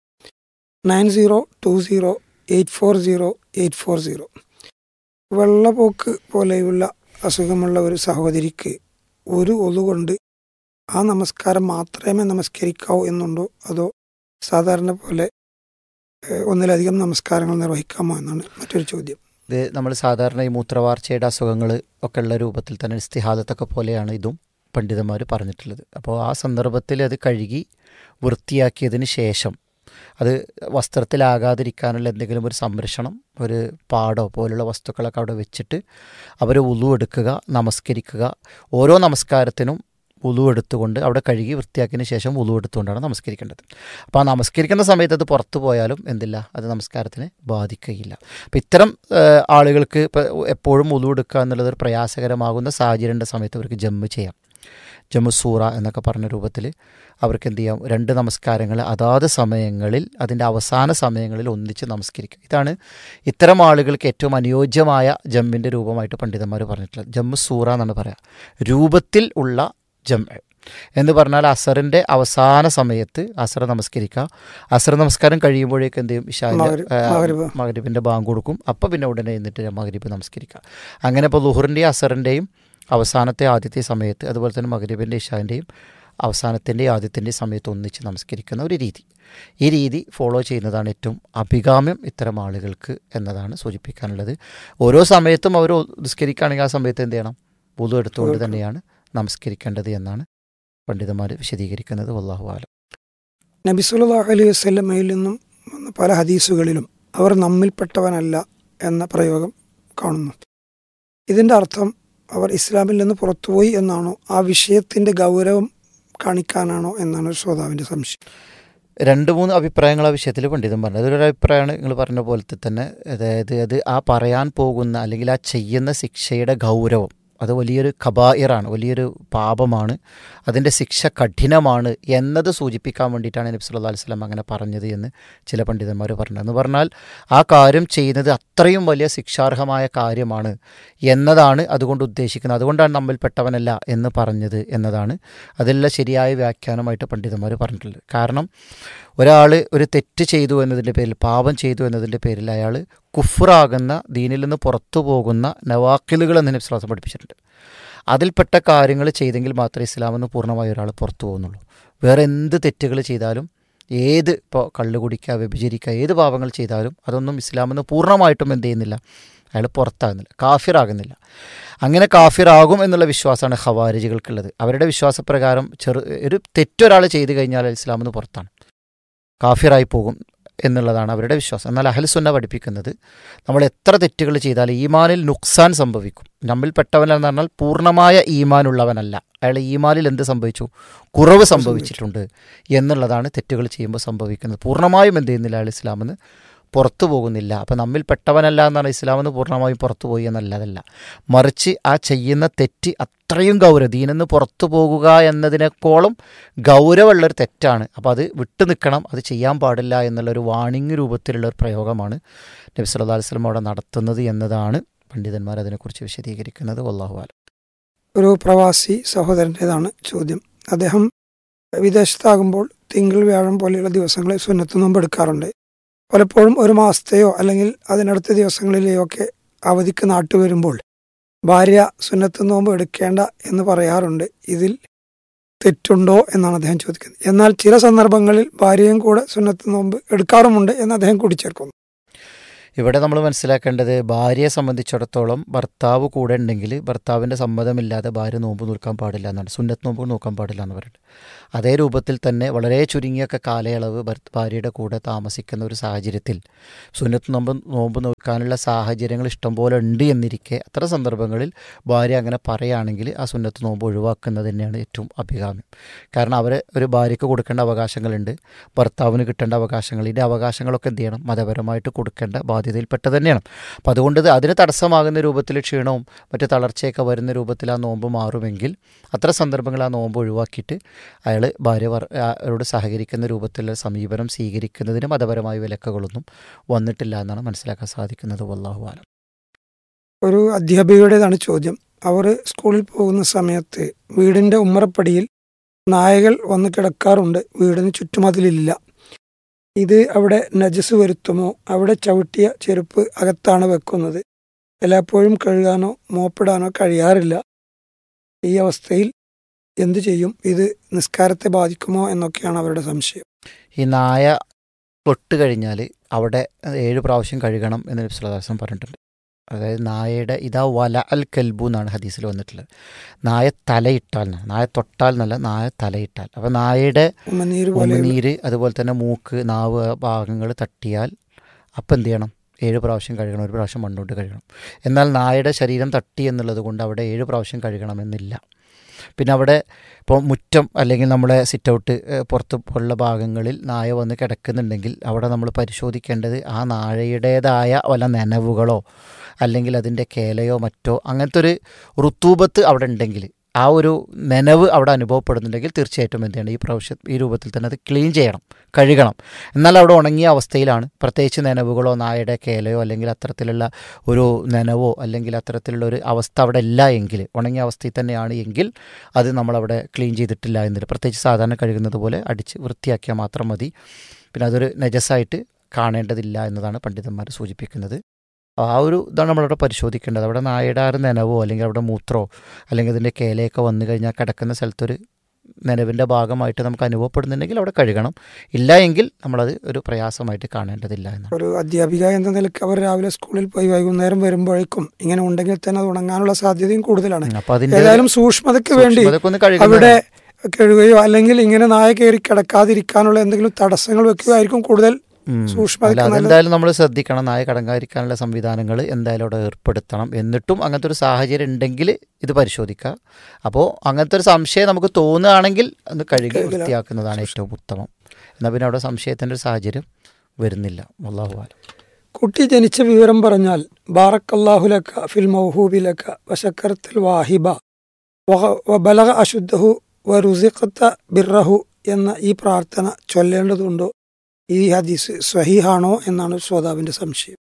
nine zero two zero eight four zero eight four zero വെള്ളപ്പോക്ക് പോലെയുള്ള അസുഖമുള്ള ഒരു സഹോദരിക്ക് ഒരു ഒതുകൊണ്ട് ആ നമസ്കാരം മാത്രമേ നമസ്കരിക്കാവൂ എന്നുണ്ടോ അതോ സാധാരണ പോലെ ഏഹ്, ഒന്നിലധികം നമസ്കാരങ്ങൾ നിർവഹിക്കാമോ എന്നാണ് മറ്റൊരു ചോദ്യം ഇത് നമ്മൾ സാധാരണ ഈ മൂത്രവാർച്ചയുടെ അസുഖങ്ങൾ ഒക്കെ ഉള്ള രൂപത്തിൽ തന്നെ ഇസ്തിഹാദത്തൊക്കെ പോലെയാണ് ഇതും പണ്ഡിതന്മാർ പറഞ്ഞിട്ടുള്ളത് അപ്പോൾ ആ സന്ദർഭത്തിൽ അത് കഴുകി വൃത്തിയാക്കിയതിന് ശേഷം അത് വസ്ത്രത്തിലാകാതിരിക്കാനുള്ള എന്തെങ്കിലും ഒരു സംരക്ഷണം ഒരു പാടോ പോലുള്ള വസ്തുക്കളൊക്കെ അവിടെ വെച്ചിട്ട് അവർ ഉളു എടുക്കുക നമസ്കരിക്കുക ഓരോ നമസ്കാരത്തിനും ഉളു എടുത്തുകൊണ്ട് അവിടെ കഴുകി വൃത്തിയാക്കിയതിന് ശേഷം ഉളു എടുത്തുകൊണ്ടാണ് നമസ്കരിക്കേണ്ടത് അപ്പോൾ ആ നമസ്കരിക്കുന്ന സമയത്ത് അത് പുറത്തു പോയാലും എന്തില്ല അത് നമസ്കാരത്തിനെ ബാധിക്കുകയില്ല അപ്പം ഇത്തരം ഏഹ്, ആളുകൾക്ക് ഇപ്പോൾ എപ്പോഴും ഉളു എടുക്കുക എന്നുള്ളത് ഒരു പ്രയാസകരമാകുന്ന സാഹചര്യൻ്റെ സമയത്ത് അവർക്ക് ജമ്മ് ചെയ്യാം ജമ്മു സൂറ എന്നൊക്കെ പറഞ്ഞ രൂപത്തിൽ അവർക്ക് എന്ത് ചെയ്യാം രണ്ട് നമസ്കാരങ്ങൾ അതാത് സമയങ്ങളിൽ അതിൻ്റെ അവസാന സമയങ്ങളിൽ ഒന്നിച്ച് നമസ്കരിക്കുക ഇതാണ് ഇത്തരം ആളുകൾക്ക് ഏറ്റവും അനുയോജ്യമായ ജമ്മിൻ്റെ രൂപമായിട്ട് പണ്ഡിതന്മാർ പറഞ്ഞിട്ടുള്ളത് ജമ്മു സൂറ എന്നാണ് പറയുക രൂപത്തിൽ ഉള്ള ജം എന്ന് പറഞ്ഞാൽ അസറിൻ്റെ അവസാന സമയത്ത് അസർ നമസ്കരിക്കുക അസർ നമസ്കാരം കഴിയുമ്പോഴേക്ക് എന്ത് ചെയ്യും ഇഷാൻ്റെ മഗ്രി- മഗ്രിബ്. മകരിബിൻ്റെ ബാങ്ക് കൊടുക്കും അപ്പോൾ പിന്നെ ഉടനെ എന്നിട്ട് മകരിബ് നമസ്കരിക്കുക അങ്ങനെ ഇപ്പോൾ ലുഹറിൻ്റെയും അസറിൻ്റെയും അവസാനത്തെ ആദ്യത്തെ സമയത്ത് അതുപോലെ തന്നെ മകരിബിൻ്റെ ഇഷാൻ്റെയും അവസാനത്തിൻ്റെയും ആദ്യത്തിൻ്റെയും സമയത്ത് ഒന്നിച്ച് നമസ്കരിക്കുന്ന ഒരു രീതി ഈ രീതി ഫോളോ ചെയ്യുന്നതാണ് ഏറ്റവും അഭികാമ്യം ഇത്തരം ആളുകൾക്ക് എന്നതാണ് സൂചിപ്പിക്കാനുള്ളത് ഓരോ സമയത്തും അവർ നിസ്കരിക്കുകയാണെങ്കിൽ ആ സമയത്ത് എന്ത് ചെയ്യണം പുതു എടുത്തുകൊണ്ട് തന്നെയാണ് നമസ്കരിക്കേണ്ടത് എന്നാണ് പണ്ഡിതന്മാർ വിശദീകരിക്കുന്നത് വല്ലാഹു ആലം നബി സല്ലല്ലാഹു അലൈഹി വസല്ലമയിൽ നിന്നും വന്ന പല ഹദീസുകളിലും അവർ നമ്മിൽപ്പെട്ടവനല്ല എന്ന പ്രയോഗം കാണുന്നു ഇതിൻ്റെ അർത്ഥം അവർ ഇസ്ലാമിൽ നിന്ന് പുറത്തുപോയി എന്നാണോ ആ വിഷയത്തിൻ്റെ ഗൗരവം കാണിക്കാനാണോ എന്നാണ് ഒരു ശ്രോതാവിൻ്റെ സംശയം രണ്ട് മൂന്ന് അഭിപ്രായങ്ങൾ ആ വിഷയത്തിൽ പണ്ഡിതൻ പറഞ്ഞു അതൊരു അഭിപ്രായമാണ് നിങ്ങൾ പറഞ്ഞ പോലത്തെ തന്നെ അതായത് അത് ആ പറയാൻ പോകുന്ന അല്ലെങ്കിൽ ആ ചെയ്യുന്ന ശിക്ഷയുടെ ഗൗരവം അത് വലിയൊരു കബായിറാണ് വലിയൊരു പാപമാണ് അതിൻ്റെ ശിക്ഷ കഠിനമാണ് എന്നത് സൂചിപ്പിക്കാൻ വേണ്ടിയിട്ടാണ് നബി സല്ലല്ലാഹു അലൈഹി വസല്ലം അങ്ങനെ പറഞ്ഞത് എന്ന് ചില പണ്ഡിതന്മാർ പറഞ്ഞത് എന്ന് പറഞ്ഞാൽ ആ കാര്യം ചെയ്യുന്നത് അത്രയും വലിയ ശിക്ഷാർഹമായ കാര്യമാണ് എന്നതാണ് അതുകൊണ്ട് ഉദ്ദേശിക്കുന്നത് അതുകൊണ്ടാണ് നമ്മിൽപ്പെട്ടവനല്ല എന്ന് പറഞ്ഞത് എന്നതാണ് അതിലുള്ള ശരിയായ വ്യാഖ്യാനമായിട്ട് പണ്ഡിതന്മാർ പറഞ്ഞിട്ടുള്ളത് കാരണം ഒരാൾ ഒരു തെറ്റ് ചെയ്തു എന്നതിൻ്റെ പേരിൽ പാപം ചെയ്തു എന്നതിൻ്റെ പേരിൽ അയാൾ കുഫറാകുന്ന ദീനിൽ നിന്ന് പുറത്തു പോകുന്ന നവാക്കിലുകൾ എന്ന് വിശ്വാസം പഠിപ്പിച്ചിട്ടുണ്ട് അതിൽപ്പെട്ട കാര്യങ്ങൾ ചെയ്തെങ്കിൽ മാത്രമേ ഇസ്ലാമിൽ നിന്ന് പൂർണ്ണമായി ഒരാൾ പുറത്തു പോകുന്നുള്ളൂ വേറെ എന്ത് തെറ്റുകൾ ചെയ്താലും ഏത് ഇപ്പോൾ കള്ളു കുടിക്കുക വ്യഭിചരിക്കുക ഏത് പാപങ്ങൾ ചെയ്താലും അതൊന്നും ഇസ്ലാമിൽ നിന്ന് പൂർണ്ണമായിട്ടും എന്ത് ചെയ്യുന്നില്ല അയാൾ പുറത്താകുന്നില്ല കാഫിറാകുന്നില്ല അങ്ങനെ കാഫിറാകും എന്നുള്ള വിശ്വാസമാണ് ഖവാരിജികൾക്കുള്ളത് അവരുടെ വിശ്വാസപ്രകാരം ചെറു ഒരു തെറ്റൊരാൾ ചെയ്തു കഴിഞ്ഞാൽ ഇസ്ലാമിൽ നിന്ന് പുറത്താണ് കാഫിറായി പോകും എന്നുള്ളതാണ് അവരുടെ വിശ്വാസം എന്നാൽ അഹൽസുന്ന പഠിപ്പിക്കുന്നത് നമ്മൾ എത്ര തെറ്റുകൾ ചെയ്താൽ ഈമാനിൽ നുക്സാൻ സംഭവിക്കും നമ്മിൽപ്പെട്ടവനെന്ന് പറഞ്ഞാൽ പൂർണ്ണമായ ഈമാനുള്ളവനല്ല അയാൾ ഈമാനിൽ എന്ത് സംഭവിച്ചു കുറവ് സംഭവിച്ചിട്ടുണ്ട് എന്നുള്ളതാണ് തെറ്റുകൾ ചെയ്യുമ്പോൾ സംഭവിക്കുന്നത് പൂർണ്ണമായും എന്ത് ചെയ്യുന്നില്ല അയാൾ ഇസ്ലാമെന്ന് പുറത്തു പോകുന്നില്ല അപ്പം നമ്മിൽപ്പെട്ടവനല്ല എന്നാണ് ഇസ്ലാമെന്ന് പൂർണ്ണമായും പുറത്തു പോയി എന്നല്ലതല്ല മറിച്ച് ആ ചെയ്യുന്ന തെറ്റ് അത്രയും ഗൗരവം ദീനെന്ന് പുറത്തു പോകുക എന്നതിനേക്കോളം ഗൗരവമുള്ളൊരു തെറ്റാണ് അപ്പോൾ അത് വിട്ടു നിൽക്കണം അത് ചെയ്യാൻ പാടില്ല എന്നുള്ളൊരു വാണിംഗ് രൂപത്തിലുള്ള ഒരു പ്രയോഗമാണ് നബി സല്ലല്ലാഹു അലൈഹി വസല്ലം അവിടെ നടത്തുന്നത് എന്നതാണ് പണ്ഡിതന്മാർ അതിനെക്കുറിച്ച് വിശദീകരിക്കുന്നത് വല്ലാഹു ആലം ഒരു പ്രവാസി സഹോദരൻ്റേതാണ് ചോദ്യം അദ്ദേഹം വിദേശത്താകുമ്പോൾ തിങ്കൾ വ്യാഴം പോലെയുള്ള ദിവസങ്ങളിൽ സുന്നത്ത് നോമ്പ് എടുക്കാറുണ്ട് പലപ്പോഴും ഒരു മാസത്തെയോ അല്ലെങ്കിൽ അതിനടുത്ത ദിവസങ്ങളിലെയോ ഒക്കെ അവധിക്ക് നാട്ടു വരുമ്പോൾ ഭാര്യ സുന്നത്ത് നോമ്പ് എടുക്കേണ്ട എന്ന് പറയാറുണ്ട് ഇതിൽ തെറ്റുണ്ടോ എന്നാണ് അദ്ദേഹം ചോദിക്കുന്നത് എന്നാൽ ചില സന്ദർഭങ്ങളിൽ ഭാര്യയും കൂടെ സുന്നത്ത് നോമ്പ് എടുക്കാറുമുണ്ട് എന്ന് അദ്ദേഹം കൂട്ടിച്ചേർക്കുന്നു ഇവിടെ നമ്മൾ മനസ്സിലാക്കേണ്ടത് ഭാര്യയെ സംബന്ധിച്ചിടത്തോളം ഭർത്താവ് കൂടെ ഉണ്ടെങ്കിൽ ഭർത്താവിൻ്റെ സമ്മതമില്ലാതെ ഭാര്യ നോമ്പ് നോക്കാൻ പാടില്ല എന്നാണ് സുന്നത്ത് നോമ്പ് നോക്കാൻ പാടില്ല എന്ന് പറയുന്നത് അതേ രൂപത്തിൽ തന്നെ വളരെ ചുരുങ്ങിയൊക്കെ കാലയളവ് ഭർത്ത- ഭാര്യയുടെ കൂടെ താമസിക്കുന്ന ഒരു സാഹചര്യത്തിൽ സുന്നത്ത് നോമ്പ് നോമ്പ് നോക്കാനുള്ള സാഹചര്യങ്ങൾ ഇഷ്ടംപോലെ ഉണ്ട് എന്നിരിക്കെ അത്തരം സന്ദർഭങ്ങളിൽ ഭാര്യ അങ്ങനെ പറയുകയാണെങ്കിൽ ആ സുന്നത്ത് നോമ്പ് ഒഴിവാക്കുന്നത് തന്നെയാണ് ഏറ്റവും അഭികാമ്യം കാരണം അവർ ഒരു ഭാര്യയ്ക്ക് കൊടുക്കേണ്ട അവകാശങ്ങളുണ്ട് ഭർത്താവിന് കിട്ടേണ്ട അവകാശങ്ങൾ ഇതിൻ്റെ അവകാശങ്ങളൊക്കെ എന്ത് ചെയ്യണം മതപരമായിട്ട് കൊടുക്കേണ്ട ബാധ്യതയിൽപ്പെട്ടത് തന്നെയാണ് അപ്പം അതുകൊണ്ട് ഇത് അതിന് തടസ്സമാകുന്ന രൂപത്തിൽ ക്ഷീണവും മറ്റു തളർച്ചയൊക്കെ വരുന്ന രൂപത്തിൽ ആ നോമ്പ് മാറുമെങ്കിൽ അത്തരം സന്ദർഭങ്ങളിൽ ആ നോമ്പ് ഒഴിവാക്കിയിട്ട് അയാൾ ഭാര്യ വർ- ആ, അവരോട് സഹകരിക്കുന്ന രൂപത്തിലുള്ള സമീപനം സ്വീകരിക്കുന്നതിന് മതപരമായ വിലക്കുകളൊന്നും വന്നിട്ടില്ല എന്നാണ് മനസ്സിലാക്കാൻ സാധിക്കുന്നത് വല്ലാഹു ആലം ഒരു അധ്യാപികയുടേതാണ് ചോദ്യം അവർ സ്കൂളിൽ പോകുന്ന സമയത്ത് വീടിന്റെ ഉമ്മറപ്പടിയിൽ നായകൾ വന്ന് കിടക്കാറുണ്ട് വീടിന് ചുറ്റുമതിലില്ല ഇത് അവിടെ നജസ് വരുത്തുമോ അവിടെ ചവിട്ടിയ ചെരുപ്പ് അകത്താണ് വെക്കുന്നത് എല്ലായ്പ്പോഴും കഴുകാനോ മോപ്പിടാനോ കഴിയാറില്ല ഈ അവസ്ഥയിൽ എന്തു ചെയ്യും ഇത് നിസ്കാരത്തെ ബാധിക്കുമോ എന്നൊക്കെയാണ് അവരുടെ സംശയം ഈ നായ തൊട്ട് കഴിഞ്ഞാൽ അവിടെ ഏഴ് പ്രാവശ്യം കഴുകണം എന്ന് നബി സല്ലല്ലാഹു അലൈഹി വസല്ലം പറഞ്ഞിട്ടുണ്ട് അതായത് നായയുടെ ഇതാ വല അൽ കൽബു എന്നാണ് ഹദീസിൽ വന്നിട്ടുള്ളത് നായ തലയിട്ടാൽ എന്നാണ്. നായ തൊട്ടാൽ എന്നല്ല നായ തലയിട്ടാൽ അപ്പോൾ നായയുടെ ഉമ്മനീര് പോലെ ഉമിനീര് അതുപോലെ തന്നെ മൂക്ക് നാവ് ഭാഗങ്ങൾ തട്ടിയാൽ അപ്പം എന്ത് ചെയ്യണം ഏഴ് പ്രാവശ്യം കഴുകണം ഒരു പ്രാവശ്യം മണ്ണോട്ട് കഴുകണം എന്നാൽ നായയുടെ ശരീരം തട്ടി എന്നുള്ളത് കൊണ്ട് അവിടെ ഏഴ് പ്രാവശ്യം കഴുകണമെന്നില്ല പിന്നെ അവിടെ ഇപ്പോൾ മുറ്റം അല്ലെങ്കിൽ നമ്മുടെ സിറ്റ് ഔട്ട് പുറത്ത് ഉള്ള ഭാഗങ്ങളിൽ നായ വന്ന് കിടക്കുന്നുണ്ടെങ്കിൽ അവിടെ നമ്മൾ പരിശോധിക്കേണ്ടത് ആ നായയുടേതായ വല്ല നനവുകളോ അല്ലെങ്കിൽ അതിൻ്റെ കേലയോ മറ്റോ അങ്ങനത്തെ ഒരു ഋത്തൂപത്ത് അവിടെ ഉണ്ടെങ്കിൽ ആ ഒരു നനവ് അവിടെ അനുഭവപ്പെടുന്നുണ്ടെങ്കിൽ തീർച്ചയായിട്ടും എന്ത് ചെയ്യണം ഈ പ്രാവശ്യം ഈ രൂപത്തിൽ തന്നെ അത് ക്ലീൻ ചെയ്യണം കഴുകണം എന്നാൽ അവിടെ ഉണങ്ങിയ അവസ്ഥയിലാണ് പ്രത്യേകിച്ച് നനവുകളോ നായയുടെ കേലയോ അല്ലെങ്കിൽ അത്തരത്തിലുള്ള ഒരു നനവോ അല്ലെങ്കിൽ അത്തരത്തിലുള്ള ഒരു അവസ്ഥ അവിടെ ഇല്ല എങ്കിൽ ഉണങ്ങിയ അവസ്ഥയിൽ തന്നെയാണ് എങ്കിൽ അത് നമ്മളവിടെ ക്ലീൻ ചെയ്തിട്ടില്ല എന്നില്ല പ്രത്യേകിച്ച് സാധാരണ കഴുകുന്നത് പോലെ അടിച്ച് വൃത്തിയാക്കിയാൽ മാത്രം മതി പിന്നെ അതൊരു നജസായിട്ട് കാണേണ്ടതില്ല എന്നതാണ് പണ്ഡിതന്മാർ സൂചിപ്പിക്കുന്നത് ആ ഒരു ഇതാണ് നമ്മളവിടെ പരിശോധിക്കേണ്ടത് അവിടെ നായയുടെ ആ ഒരു നനവോ അല്ലെങ്കിൽ അവിടെ മൂത്രമോ അല്ലെങ്കിൽ അതിൻ്റെ കേലയൊക്കെ വന്നു കഴിഞ്ഞാൽ കിടക്കുന്ന സ്ഥലത്തൊരു നനവിൻ്റെ ഭാഗമായിട്ട് നമുക്ക് അനുഭവപ്പെടുന്നുണ്ടെങ്കിൽ അവിടെ കഴുകണം ഇല്ല എങ്കിൽ നമ്മളത് ഒരു പ്രയാസമായിട്ട് കാണേണ്ടതില്ല എന്നാണ് ഒരു അധ്യാപിക എന്ന നിലയ്ക്ക് അവർ രാവിലെ സ്കൂളിൽ പോയി വൈകുന്നേരം വരുമ്പോഴേക്കും ഇങ്ങനെ ഉണ്ടെങ്കിൽ തന്നെ അത് ഉണങ്ങാനുള്ള സാധ്യതയും കൂടുതലാണ് അപ്പോൾ അതിൻ്റെ ഏതായാലും സൂക്ഷ്മതയ്ക്ക് വേണ്ടി അതൊക്കെ ഒന്ന് കഴുകുന്നത് അവിടെ കഴുകുകയോ അല്ലെങ്കിൽ ഇങ്ങനെ നായ കയറി കിടക്കാതിരിക്കാനുള്ള എന്തെങ്കിലും തടസ്സങ്ങൾ വെക്കുകയായിരിക്കും കൂടുതൽ ഉം. സൂക്ഷ്മതയ്ക്ക് അല്ല നല്ലത്. അതെന്തായാലും നമ്മൾ ശ്രദ്ധിക്കണം നായ കടങ്ങാതിരിക്കാനുള്ള സംവിധാനങ്ങൾ എന്തായാലും അവിടെ ഏർപ്പെടുത്തണം എന്നിട്ടും അങ്ങനത്തെ ഒരു സാഹചര്യം ഉണ്ടെങ്കിൽ ഇത് പരിശോധിക്കുക അപ്പോൾ അങ്ങനത്തെ ഒരു സംശയം നമുക്ക് തോന്നുകയാണെങ്കിൽ അത് കഴുകി കഴുകല. വൃത്തിയാക്കുന്നതാണ് ഏറ്റവും ഉത്തമം എന്നാൽ പിന്നെ അവിടെ സംശയത്തിൻ്റെ ഒരു സാഹചര്യം വരുന്നില്ല അള്ളാഹു ആലം കുട്ടി ജനിച്ച വിവരം പറഞ്ഞാൽ ബാറക്കല്ലാഹുലക്ക ഫിൽ മൗഹൂബിലക്ക വശക്കരത്തിൽ വാഹിബ വഹ- വബലഗ അശുദ്ധഹു വറുസിഖത്ത ബിർറഹു എന്ന ഈ പ്രാർത്ഥന ചൊല്ലേണ്ടതുണ്ടോ ഈ ഹദീസ് സ്വഹീഹാണോ എന്നാണ് ശ്രോതാവിന്റെ സംശയം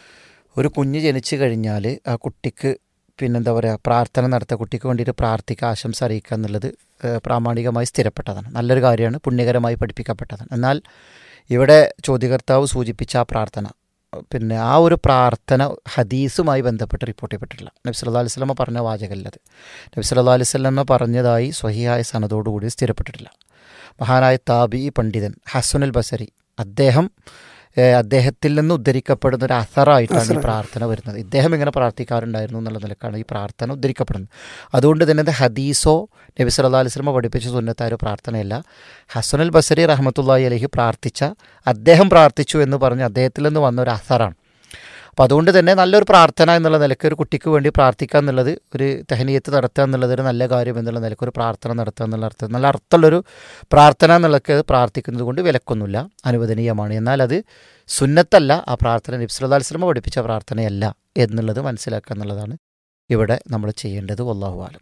ഒരു കുഞ്ഞ് ജനിച്ചു കഴിഞ്ഞാൽ ആ കുട്ടിക്ക് പിന്നെന്താ പറയുക പ്രാർത്ഥന നടത്തുക കുട്ടിക്ക് വേണ്ടിയിട്ട് പ്രാർത്ഥിക്കുക ആശംസ അറിയിക്കുക എന്നുള്ളത് ഏഹ്, പ്രാമാണികമായി സ്ഥിരപ്പെട്ടതാണ് നല്ലൊരു കാര്യമാണ് പുണ്യകരമായി പഠിപ്പിക്കപ്പെട്ടതാണ് എന്നാൽ ഇവിടെ ചോദ്യകർത്താവ് സൂചിപ്പിച്ച ആ പ്രാർത്ഥന പിന്നെ ആ ഒരു പ്രാർത്ഥന ഹദീസുമായി ബന്ധപ്പെട്ട് റിപ്പോർട്ട് ചെയ്യപ്പെട്ടിട്ടില്ല നബി സല്ലല്ലാഹു അലൈഹി വസല്ലമ പറഞ്ഞ വാചകല്ലത് നബി സല്ലല്ലാഹു അലൈഹി വസല്ലമ പറഞ്ഞതായി സ്വഹിയായ സനതോടുകൂടി സ്ഥിരപ്പെട്ടിട്ടില്ല മഹാനായ താബി പണ്ഡിതൻ ഹസുനുൽ ബസരി അദ്ദേഹം ഏഹ്, അദ്ദേഹത്തിൽ നിന്ന് ഉദ്ധരിക്കപ്പെടുന്ന ഒരു അസറായിട്ടാണ് ഈ അസറായി. പ്രാർത്ഥന വരുന്നത് ഇദ്ദേഹം ഇങ്ങനെ പ്രാർത്ഥിക്കാറുണ്ടായിരുന്നു എന്നുള്ള നിലക്കാണ് ഈ പ്രാർത്ഥന ഉദ്ധരിക്കപ്പെടുന്നത് അതുകൊണ്ട് തന്നെ ഇത് ഹദീസോ നബി സല്ലല്ലാഹു അലൈഹി വസല്ലമ പഠിപ്പിച്ച സുന്നത്തായ ഒരു പ്രാർത്ഥനയല്ല ഹസനുൽ ബസരി റഹ്മത്തുള്ളാഹി അലൈഹി പ്രാർത്ഥിച്ച അദ്ദേഹം പ്രാർത്ഥിച്ചു എന്ന് പറഞ്ഞ് അദ്ദേഹത്തിൽ നിന്ന് വന്ന ഒരു അസറാണ് അപ്പോൾ അതുകൊണ്ട് തന്നെ നല്ലൊരു പ്രാർത്ഥന എന്നുള്ള നിലയ്ക്ക് ഒരു കുട്ടിക്ക് വേണ്ടി പ്രാർത്ഥിക്കുക എന്നുള്ളത് ഒരു തെഹനീയത്ത് നടത്തുക എന്നുള്ളത് ഒരു നല്ല കാര്യം എന്നുള്ള നിലയ്ക്ക് ഒരു പ്രാർത്ഥന നടത്തുക എന്നുള്ള അർത്ഥം നല്ല അർത്ഥമുള്ളൊരു പ്രാർത്ഥന എന്നുള്ളതൊക്കെ പ്രാർത്ഥിക്കുന്നത് കൊണ്ട് വിലക്കൊന്നുമില്ല അനുവദനീയമാണ് എന്നാൽ അത് സുന്നത്തല്ല ആ പ്രാർത്ഥന നബ്സുല്ലാ അലിസ്ലമ പഠിപ്പിച്ച പ്രാർത്ഥനയല്ല എന്നുള്ളത് മനസ്സിലാക്കുക എന്നുള്ളതാണ് ഇവിടെ നമ്മൾ ചെയ്യേണ്ടത് വല്ലാഹു ആലം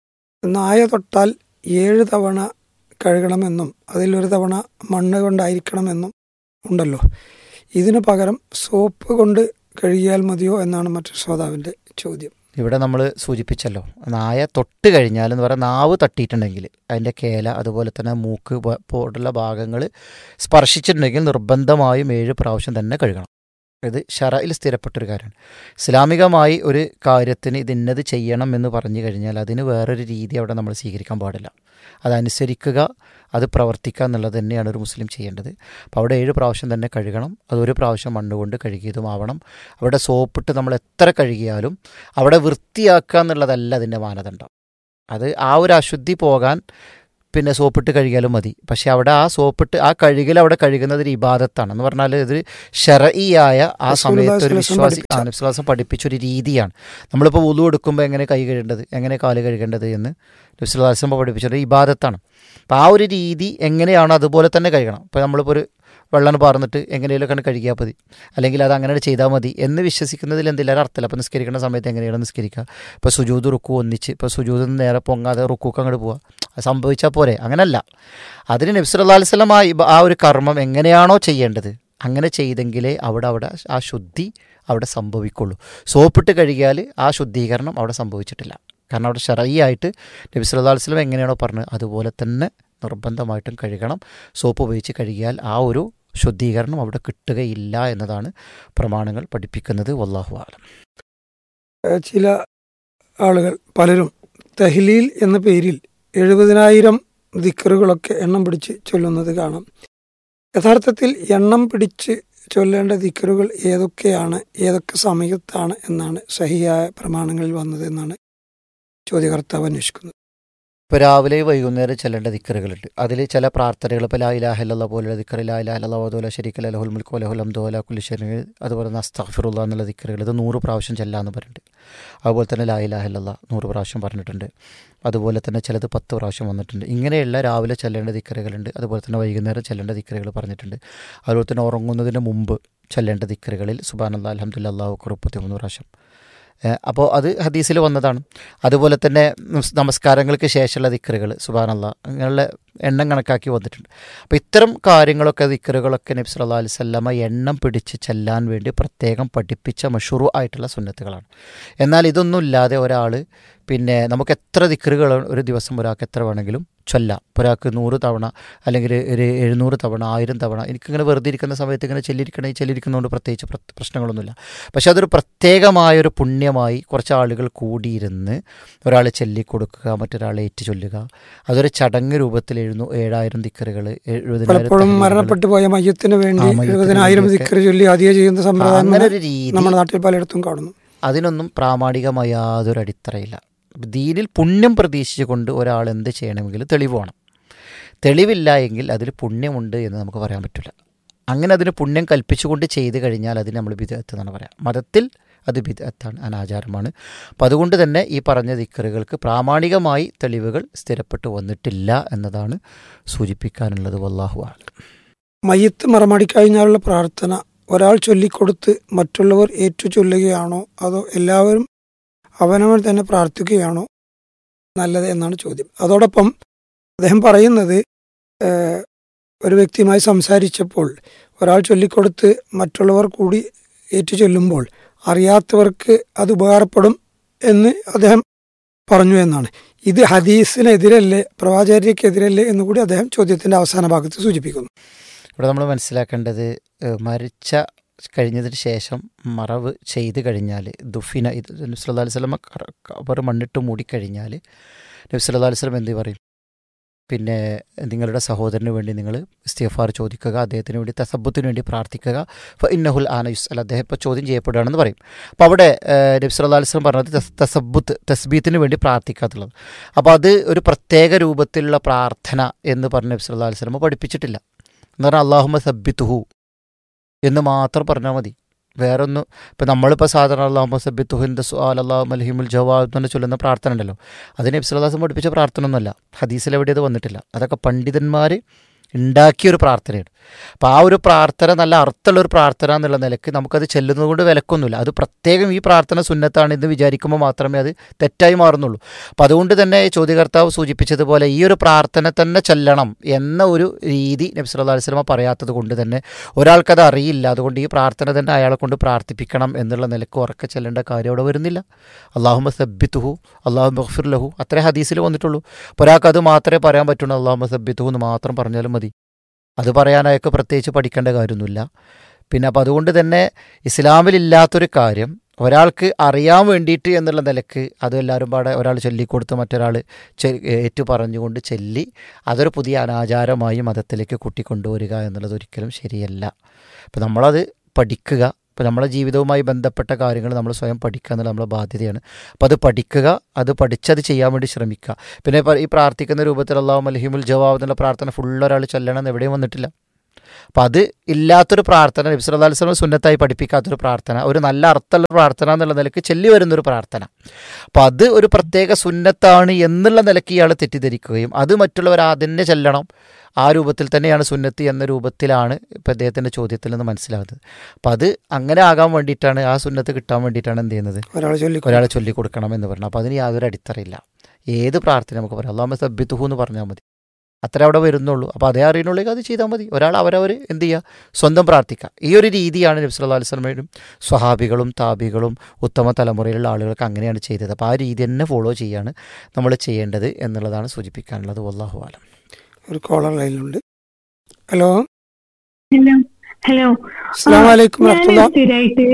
നായ തൊട്ടാൽ ഏഴ് തവണ കഴുകണമെന്നും അതിലൊരു തവണ മണ്ണ് കൊണ്ടായിരിക്കണമെന്നും ഉണ്ടല്ലോ ഇതിനു പകരം സോപ്പ് കൊണ്ട് കഴുകിയാൽ മതിയോ എന്നാണ് മറ്റൊരു ശ്രോതാവിന്റെ ചോദ്യം ഇവിടെ നമ്മൾ സൂചിപ്പിച്ചല്ലോ നായ തൊട്ട് കഴിഞ്ഞാൽ എന്ന് പറയാൻ നാവ് തട്ടിയിട്ടുണ്ടെങ്കിൽ അതിൻ്റെ കേല അതുപോലെ തന്നെ മൂക്ക് പോ- പോലുള്ള ഭാഗങ്ങൾ സ്പർശിച്ചിട്ടുണ്ടെങ്കിൽ നിർബന്ധമായും ഏഴ് പ്രാവശ്യം തന്നെ കഴുകണം ഇത് ഷറയിൽ സ്ഥിരപ്പെട്ടൊരു കാര്യമാണ് ഇസ്ലാമികമായി ഒരു കാര്യത്തിന് ഇത് ഇന്നത് ചെയ്യണം എന്ന് പറഞ്ഞു കഴിഞ്ഞാൽ അതിന് വേറൊരു രീതി അവിടെ നമ്മൾ സ്വീകരിക്കാൻ പാടില്ല അതനുസരിക്കുക അത് പ്രവർത്തിക്കുക എന്നുള്ളത് തന്നെയാണ് ഒരു മുസ്ലിം ചെയ്യേണ്ടത് അപ്പോൾ അവിടെ ഏഴ് പ്രാവശ്യം തന്നെ കഴുകണം അതൊരു പ്രാവശ്യം മണ്ണ് കൊണ്ട് കഴുകിയതുമാവണം അവിടെ സോപ്പിട്ട് നമ്മൾ എത്ര കഴുകിയാലും അവിടെ വൃത്തിയാക്കുക എന്നുള്ളതല്ല അതിൻ്റെ മാനദണ്ഡം അത് ആ ഒരു അശുദ്ധി പോകാൻ പിന്നെ സോപ്പിട്ട് കഴുകിയാലും മതി പക്ഷേ അവിടെ ആ സോപ്പിട്ട് ആ കഴുകൽ അവിടെ കഴുകുന്നത് ഒരു ഇബാദത്താണ് എന്ന് പറഞ്ഞാൽ ഇത് ഷറയിയായ ആ റസൂലുള്ളാഹി സമയത്ത് ഒരു സ്വല്ലല്ലാഹു അലൈഹി വിശ്വാസി വസല്ലം ആ വിശ്വാസം പഠിപ്പിച്ച ഒരു രീതിയാണ് നമ്മളിപ്പോൾ ഉളു എടുക്കുമ്പോൾ എങ്ങനെ കൈ കഴുകേണ്ടത് എങ്ങനെ കാല് കഴുകേണ്ടത് എന്ന് വിശ്വാസം പഠിപ്പിച്ച ഒരു ഇബാദത്താണ് അപ്പോൾ ആ ഒരു രീതി എങ്ങനെയാണോ അതുപോലെ തന്നെ കഴുകണം ഇപ്പോൾ നമ്മളിപ്പോൾ ഒരു വെള്ളം പാർന്നിട്ട് എങ്ങനെയൊക്കെ കഴുകിയാൽ മതി അല്ലെങ്കിൽ അത് അങ്ങനെ ചെയ്താൽ മതി എന്ന് വിശ്വസിക്കുന്നതിൽ എന്തെങ്കിലും അർത്ഥമില്ല അപ്പോൾ നിസ്കരിക്കുന്ന സമയത്ത് എങ്ങനെയാണ് നിസ്കരിക്കുക ഇപ്പോൾ സുജൂത് റുക്കു ഒന്നിച്ച് ഇപ്പോൾ സുജൂത് നേരെ പൊങ്ങാതെ റുക്കൂക്ക് അങ്ങോട്ട് പോവുക അത് സംഭവിച്ചാൽ പോരെ അങ്ങനല്ല അതിന് നബ്സുല്ലാ അലിസ്ലാം ആ ഇബ- ആ ഒരു കർമ്മം എങ്ങനെയാണോ ചെയ്യേണ്ടത് അങ്ങനെ ചെയ്തെങ്കിലേ അവിടെ അവിടെ ആ ശുദ്ധി അവിടെ സംഭവിക്കുള്ളൂ സോപ്പിട്ട് കഴുകിയാൽ ആ ശുദ്ധീകരണം അവിടെ സംഭവിച്ചിട്ടില്ല കാരണം അവിടെ ഷറയിയായിട്ട് നബി സല്ലല്ലാഹു അലൈഹി വസല്ലം എങ്ങനെയാണോ പറഞ്ഞത് അതുപോലെ തന്നെ നിർബന്ധമായിട്ടും കഴുകണം സോപ്പ് ഉപയോഗിച്ച് കഴുകിയാൽ ആ ഒരു ശുദ്ധീകരണം അവിടെ കിട്ടുകയില്ല എന്നതാണ് പ്രമാണങ്ങൾ പഠിപ്പിക്കുന്നത് വല്ലാഹു ആലം ഏഹ് ചില ആളുകൾ പലരും തഹ്ലീൽ എന്ന പേരിൽ എഴുപതിനായിരം ദിക്കറുകളൊക്കെ എണ്ണം പിടിച്ച് ചൊല്ലുന്നത് കാണാം യഥാർത്ഥത്തിൽ എണ്ണം പിടിച്ച് ചൊല്ലേണ്ട ദിക്കറുകൾ ഏതൊക്കെയാണ് ഏതൊക്കെ സമയത്താണ് എന്നാണ് സഹിയായ പ്രമാണങ്ങളിൽ വന്നത് എന്നാണ് ചോദ്യകർത്താവ് അന്വേഷിക്കുന്നത് ഇപ്പോൾ രാവിലെ വൈകുന്നേരം ചെല്ലേണ്ട ദിക്കറുകളുണ്ട് അതിൽ ചില പ്രാർത്ഥനകൾ ഇപ്പോൾ ലാ ഇലാഹല്ല പോലുള്ള ദിക്കർ ലാ ഇലാഹല്ല വധുല ശരിക്കൽ ലഹുൽ മുൽക്ക് ലഹുൽ അംദോല കുലിശരി അതുപോലെ നസ്തഫിറുള്ള എന്നുള്ള ദിക്കറുകൾ ഇത് നൂറ് പ്രാവശ്യം ചെല്ലാന്ന് പറഞ്ഞിട്ടുണ്ട് അതുപോലെ തന്നെ ലാ ഇലാഹല്ല നൂറ് പ്രാവശ്യം പറഞ്ഞിട്ടുണ്ട് അതുപോലെ തന്നെ ചിലത് പത്ത് പ്രാവശ്യം വന്നിട്ടുണ്ട് ഇങ്ങനെയുള്ള രാവിലെ ചെല്ലേണ്ട ദിക്കറുകളുണ്ട് അതുപോലെ തന്നെ വൈകുന്നേരം ചെല്ലേണ്ട ദിക്കറുകൾ പറഞ്ഞിട്ടുണ്ട് അതുപോലെ തന്നെ ഉറങ്ങുന്നതിന് മുമ്പ് ചെല്ലേണ്ട ദിക്കറുകളിൽ സുബാൻ അല്ലാ അലഹമുല്ല അള്ളാഹു മുപ്പത്തി മൂന്ന് പ്രാവശ്യം അപ്പോൾ അത് ഹദീസിൽ വന്നതാണ് അതുപോലെ തന്നെ നമസ്- നമസ്കാരങ്ങൾക്ക് ശേഷമുള്ള ദിക്കറുകൾ സുബാനല്ല അങ്ങനെയുള്ള എണ്ണം കണക്കാക്കി വന്നിട്ടുണ്ട് അപ്പോൾ ഇത്തരം കാര്യങ്ങളൊക്കെ ദിക്കറുകളൊക്കെ നബി സല്ലല്ലാഹു അലൈഹി വസല്ലമ എണ്ണം പിടിച്ച് ചെല്ലാൻ വേണ്ടി പ്രത്യേകം പഠിപ്പിച്ച മഷൂറു ആയിട്ടുള്ള സുന്നത്തുകളാണ് എന്നാൽ ഇതൊന്നും ഇല്ലാതെ ഒരാൾ പിന്നെ നമുക്ക് എത്ര ദിക്കറുകൾ ഒരു ദിവസം ഒരാൾക്ക് എത്ര വേണമെങ്കിലും ചൊല്ലാം ഇപ്പോൾ ഒരാൾക്ക് നൂറ് തവണ അല്ലെങ്കിൽ ഒരു എഴുന്നൂറ് തവണ ആയിരം തവണ എനിക്കിങ്ങനെ വെറുതെ ഇരിക്കുന്ന സമയത്ത് ഇങ്ങനെ ചെല്ലിരിക്കണേ ചെല്ലിരിക്കുന്നതുകൊണ്ട് പ്രത്യേകിച്ച് പ്ര- പ്രശ്നങ്ങളൊന്നുമില്ല പക്ഷെ അതൊരു പ്രത്യേകമായൊരു പുണ്യമായി കുറച്ച് ആളുകൾ കൂടിയിരുന്ന് ഒരാൾ ചൊല്ലിക്കൊടുക്കുക മറ്റൊരാളെ ഏറ്റു ചൊല്ലുക അതൊരു ചടങ്ങ് രൂപത്തിൽ എഴുന്നു ഏഴായിരം ദിക്കറുകൾ പലപ്പോഴും മരണപ്പെട്ടു പോയ മയ്യത്തിന് വേണ്ടി ആ, മയ്യത്തിന് എഴുപതിനായിരം വേണ്ടിയൊക്കെ. ദിക്കറ് ചൊല്ലി ആദ്യം ചെയ്യുന്ന സമ്പ്രദായം അങ്ങനെ നമ്മൾ ഒരു രീതി നമ്മുടെ നാട്ടിൽ പലയിടത്തും കാണുന്നു അതിനൊന്നും പ്രാമാണികമായ യാതൊരു അടിത്തറയില്ല ദീനിൽ പുണ്യം പ്രതീക്ഷിച്ചുകൊണ്ട് ഒരാൾ എന്ത് ചെയ്യണമെങ്കിൽ തെളിവ് വേണം തെളിവില്ല എങ്കിൽ അതിൽ പുണ്യമുണ്ട് എന്ന് നമുക്ക് പറയാൻ പറ്റില്ല അങ്ങനെ അതിന് പുണ്യം കൽപ്പിച്ചുകൊണ്ട് ചെയ്ത് കഴിഞ്ഞാൽ അതിന് നമ്മൾ ബിദഅത്ത് എന്നാണ് പറയാം മതത്തിൽ അത് ബിദഅത്താണ് അനാചാരമാണ് അപ്പം അതുകൊണ്ട് തന്നെ ഈ പറഞ്ഞ ദിക്കറുകൾക്ക് പ്രാമാണികമായി തെളിവുകൾ സ്ഥിരപ്പെട്ടു വന്നിട്ടില്ല എന്നതാണ് സൂചിപ്പിക്കാനുള്ളത് വല്ലാഹു ആലം മയ്യത്ത് മറമാടിക്കഴിഞ്ഞാലുള്ള പ്രാർത്ഥന ഒരാൾ ചൊല്ലിക്കൊടുത്ത് മറ്റുള്ളവർ ഏറ്റു ചൊല്ലുകയാണോ അതോ എല്ലാവരും അവനവൻ തന്നെ പ്രാർത്ഥിക്കുകയാണോ നല്ലത് എന്നാണ് ചോദ്യം അതോടൊപ്പം അദ്ദേഹം പറയുന്നത് ഏഹ്, ഒരു വ്യക്തിയുമായി സംസാരിച്ചപ്പോൾ ഒരാൾ ചൊല്ലിക്കൊടുത്ത് മറ്റുള്ളവർ കൂടി ഏറ്റു ചൊല്ലുമ്പോൾ അറിയാത്തവർക്ക് അത് ഉപകാരപ്പെടും എന്ന് അദ്ദേഹം പറഞ്ഞു എന്നാണ് ഇത് ഹദീസിനെതിരല്ലേ പ്രവാചാര്യക്കെതിരല്ലേ എന്ന് കൂടി അദ്ദേഹം ചോദ്യത്തിന്റെ അവസാന ഭാഗത്ത് സൂചിപ്പിക്കുന്നു ഇവിടെ നമ്മൾ മനസ്സിലാക്കേണ്ടത് ഏഹ്, മരിച്ച കഴിഞ്ഞതിന് ശേഷം മറവ് ചെയ്ത് കഴിഞ്ഞാൽ ദുഫിന ഇത് നബി സല്ലല്ലാഹു അലൈഹി വസല്ലമ കറ- അവർ മണ്ണിട്ട് മൂടിക്കഴിഞ്ഞാൽ നബി സല്ലല്ലാഹു അലൈഹി വസല്ലം എന്ത് പറയും പിന്നെ നിങ്ങളുടെ സഹോദരന് വേണ്ടി നിങ്ങൾ ഇസ്തിഗ്ഫാർ ചോദിക്കുക അദ്ദേഹത്തിന് വേണ്ടി തസബുത്തിന് വേണ്ടി പ്രാർത്ഥിക്കുക ഫ ഇന്നഹുൽ ആനയുസ് അല്ല അദ്ദേഹം ഇപ്പോൾ ചോദ്യം ചെയ്യപ്പെടുകയാണെന്ന് പറയും അപ്പോൾ അവിടെ ഏഹ്, നബി സല്ലല്ലാഹു അലൈഹി വസല്ലം പറഞ്ഞത് തസ്- തസബ്ബുത്ത് തസ്ബീത്തിന് വേണ്ടി പ്രാർത്ഥിക്കാത്തുള്ളത് അപ്പോൾ അത് ഒരു പ്രത്യേക രൂപത്തിലുള്ള പ്രാർത്ഥന എന്ന് പറഞ്ഞ് നബി സല്ലല്ലാഹു അലൈഹി വസല്ലം പഠിപ്പിച്ചിട്ടില്ല എന്ന് പറഞ്ഞാൽ അള്ളാഹുമ സബ്ബിത്തുഹു എന്ന് മാത്രം പറഞ്ഞാൽ മതി വേറൊന്നും ഇപ്പം നമ്മളിപ്പോൾ സാധാരണ അള്ളാഹുമ സബ്ബിത്തുഹിൻ്റെ സുആൽ അള്ളാഹു മൽഹിമുൽ ജവാബ് എന്ന് ചൊല്ലുന്ന പ്രാർത്ഥന ഉണ്ടല്ലോ അത് നബ്സുല്ലാസം പഠിപ്പിച്ച പ്രാർത്ഥന ഒന്നുമല്ല ഹദീസിൽ എവിടെ അത് വന്നിട്ടില്ല അതൊക്കെ പണ്ഡിതന്മാർ ഉണ്ടാക്കിയൊരു പ്രാർത്ഥനയാണ് അപ്പോൾ ആ ഒരു പ്രാർത്ഥന നല്ല അർത്ഥമുള്ള ഒരു പ്രാർത്ഥന എന്നുള്ള നിലയ്ക്ക് നമുക്കത് ചെല്ലുന്നത് കൊണ്ട് വിലക്കൊന്നുമില്ല അത് പ്രത്യേകം ഈ പ്രാർത്ഥന സുന്നത്താണ് എന്ന് വിചാരിക്കുമ്പോൾ മാത്രമേ അത് തെറ്റായി മാറുന്നുള്ളൂ അപ്പം അതുകൊണ്ട് തന്നെ ചോദ്യകർത്താവ് സൂചിപ്പിച്ചതുപോലെ ഈ ഒരു പ്രാർത്ഥന തന്നെ ചെല്ലണം എന്ന ഒരു രീതി നബി സല്ലല്ലാഹു അലൈഹി വസല്ലമ പറയാത്തത് കൊണ്ട് തന്നെ ഒരാൾക്കത് അറിയില്ല അതുകൊണ്ട് ഈ പ്രാർത്ഥന തന്നെ അയാളെ കൊണ്ട് പ്രാർത്ഥിപ്പിക്കണം എന്നുള്ള നിലക്ക് ഉറക്കെ ചെല്ലേണ്ട കാര്യം അവിടെ വരുന്നില്ല അള്ളാഹുമ സബ്ബിത്തുഹു അള്ളാഹു മഹ്ഫിർ ലഹു അത്രേ ഹദീസിൽ വന്നിട്ടുള്ളൂ അപ്പോൾ ഒരാൾക്ക് അത് മാത്രമേ പറയാൻ പറ്റുള്ളൂ അള്ളാഹുമ സബ്ബിത്തുഹു എന്ന് മാത്രം പറഞ്ഞാലും മതി അത് പറയാൻ അയാൾക്ക് പ്രത്യേകിച്ച് പഠിക്കേണ്ട കാര്യമൊന്നുമില്ല പിന്നെ അപ്പം അതുകൊണ്ട് തന്നെ ഇസ്ലാമിലില്ലാത്തൊരു കാര്യം ഒരാൾക്ക് അറിയാൻ വേണ്ടിയിട്ട് എന്നുള്ള നിലക്ക് അത് എല്ലാവരും പാടെ ഒരാൾ ചൊല്ലിക്കൊടുത്ത് മറ്റൊരാൾ ചെ- ഏറ്റു പറഞ്ഞുകൊണ്ട് ചൊല്ലി അതൊരു പുതിയ അനാചാരമായി മതത്തിലേക്ക് കൂട്ടിക്കൊണ്ടുവരിക എന്നുള്ളത് ഒരിക്കലും ശരിയല്ല അപ്പം നമ്മളത് പഠിക്കുക ഇപ്പോൾ നമ്മളെ ജീവിതവുമായി ബന്ധപ്പെട്ട കാര്യങ്ങൾ നമ്മൾ സ്വയം പഠിക്കുക എന്നുള്ള നമ്മളെ ബാധ്യതയാണ് അപ്പോൾ അത് പഠിക്കുക അത് പഠിച്ചത് ചെയ്യാൻ വേണ്ടി ശ്രമിക്കുക പിന്നെ ഇപ്പം ഈ പ്രാർത്ഥിക്കുന്ന രൂപത്തിൽ അള്ളാഹു മലഹിമുൽ ജവാബ് എന്നുള്ള പ്രാർത്ഥന ഫുൾ ഒരാൾ ചൊല്ലണം എന്ന് എവിടെയും വന്നിട്ടില്ല അപ്പം അത് ഇല്ലാത്തൊരു പ്രാർത്ഥന നബി സല്ലല്ലാഹു അലൈഹി വസല്ലം സുന്നത്തായി പഠിപ്പിക്കാത്തൊരു പ്രാർത്ഥന ഒരു നല്ല അർത്ഥമുള്ള പ്രാർത്ഥന എന്നുള്ള നിലയ്ക്ക് ചെല്ലി വരുന്നൊരു പ്രാർത്ഥന അപ്പം അത് ഒരു പ്രത്യേക സുന്നത്താണ് എന്നുള്ള നിലയ്ക്ക് ഇയാൾ തെറ്റിദ്ധരിക്കുകയും അത് മറ്റുള്ളവർ അതിനെ ചെല്ലണം ആ രൂപത്തിൽ തന്നെയാണ് സുന്നത്ത് എന്ന രൂപത്തിലാണ് ഇപ്പം അദ്ദേഹത്തിൻ്റെ ചോദ്യത്തിൽ നിന്ന് മനസ്സിലാകുന്നത് അപ്പം അത് അങ്ങനെ ആകാൻ വേണ്ടിയിട്ടാണ് ആ സുന്നത്ത് കിട്ടാൻ വേണ്ടിയിട്ടാണ് എന്ത് ചെയ്യുന്നത് ഒരാൾ ചൊല്ലി ഒരാളെ ചൊല്ലിക്കൊടുക്കണം എന്ന് പറഞ്ഞു അപ്പോൾ അതിന് യാതൊരു അടിത്തറയില്ല ഏത് പ്രാർത്ഥന നമുക്ക് പറയാം അള്ളാഹ് സബ്ബിത്തുഹു എന്ന് പറഞ്ഞാൽ മതി അത്ര അവിടെ വരുന്നുള്ളൂ അപ്പോൾ അതേ അറിയുന്നുള്ളൂ അത് ചെയ്താൽ മതി ഒരാൾ അവരവർ എന്ത് ചെയ്യുക സ്വന്തം പ്രാർത്ഥിക്കുക ഈ ഒരു രീതിയാണ് നബി സല്ലല്ലാഹു അലൈഹി വസല്ലമയും സ്വഹാബികളും താബികളും ഉത്തമ തലമുറയിലുള്ള ആളുകൾക്ക് അങ്ങനെയാണ് ചെയ്തത് അപ്പോൾ ആ രീതി തന്നെ ഫോളോ ചെയ്യാണ് നമ്മൾ ചെയ്യേണ്ടത് എന്നുള്ളതാണ് സൂചിപ്പിക്കാനുള്ളത് വല്ലാഹു ആലം ഒരു കോളർ ലൈനിലുണ്ട് ഹലോ ഹലോ ഹലോ അസ്സാം വലൈക്കും ഞാൻ വറഹ്മത്തുള്ളാ സ്ഥിരമായിട്ട്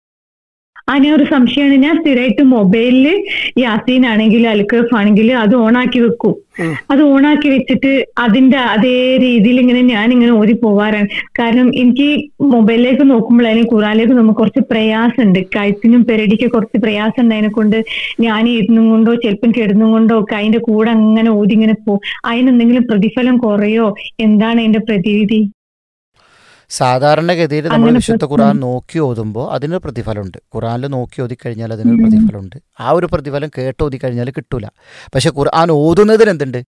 ആ ഞാൻ ഒരു സംശയമാണ് ഞാൻ സ്ഥിരമായിട്ട് മൊബൈലില് യാസീൻ ആണെങ്കിലും അൽക്കഫ് ആണെങ്കിലും അത് ഓണാക്കി വെക്കും ഉം. അത് ഓണാക്കി വെച്ചിട്ട് അതിന്റെ അതേ രീതിയിൽ ഇങ്ങനെ ഞാൻ ഇങ്ങനെ ഓതി പോവാറാണ് കാരണം എനിക്ക് മൊബൈലിലേക്ക് നോക്കുമ്പോൾ അല്ലെങ്കിൽ ഖുറാനിലേക്ക് നോക്കുമ്പോൾ കുറച്ച് പ്രയാസമുണ്ട് കഴുത്തിനും പെരടിക്ക് കുറച്ച് പ്രയാസം ഉണ്ട് കൊണ്ട് ഞാൻ ഇരുന്നും കൊണ്ടോ ചിലപ്പം കിടന്നും കൊണ്ടോ ഒക്കെ അതിന്റെ കൂടെ അങ്ങനെ ഓതി ഇങ്ങനെ പോകും അതിനെന്തെങ്കിലും പ്രതിഫലം കുറയോ എന്താണ് അതിന്റെ പ്രതിവിധി സാധാരണഗതിയിൽ നമ്മൾ അങ്ങനെ വിശുദ്ധ പ്രശ്നം- ഖുർആൻ നോക്കി ഓതുമ്പോൾ അതിനൊരു പ്രതിഫലമുണ്ട് ഖുർആനിൽ നോക്കി ഓതി കഴിഞ്ഞാൽ അതിനൊരു ഉം. പ്രതിഫലമുണ്ട് ആ ഒരു പ്രതിഫലം കേട്ട് ഓതി കഴിഞ്ഞാൽ കിട്ടൂല പക്ഷെ ഖുർആൻ ഓതുന്നതിന് എന്തുണ്ട്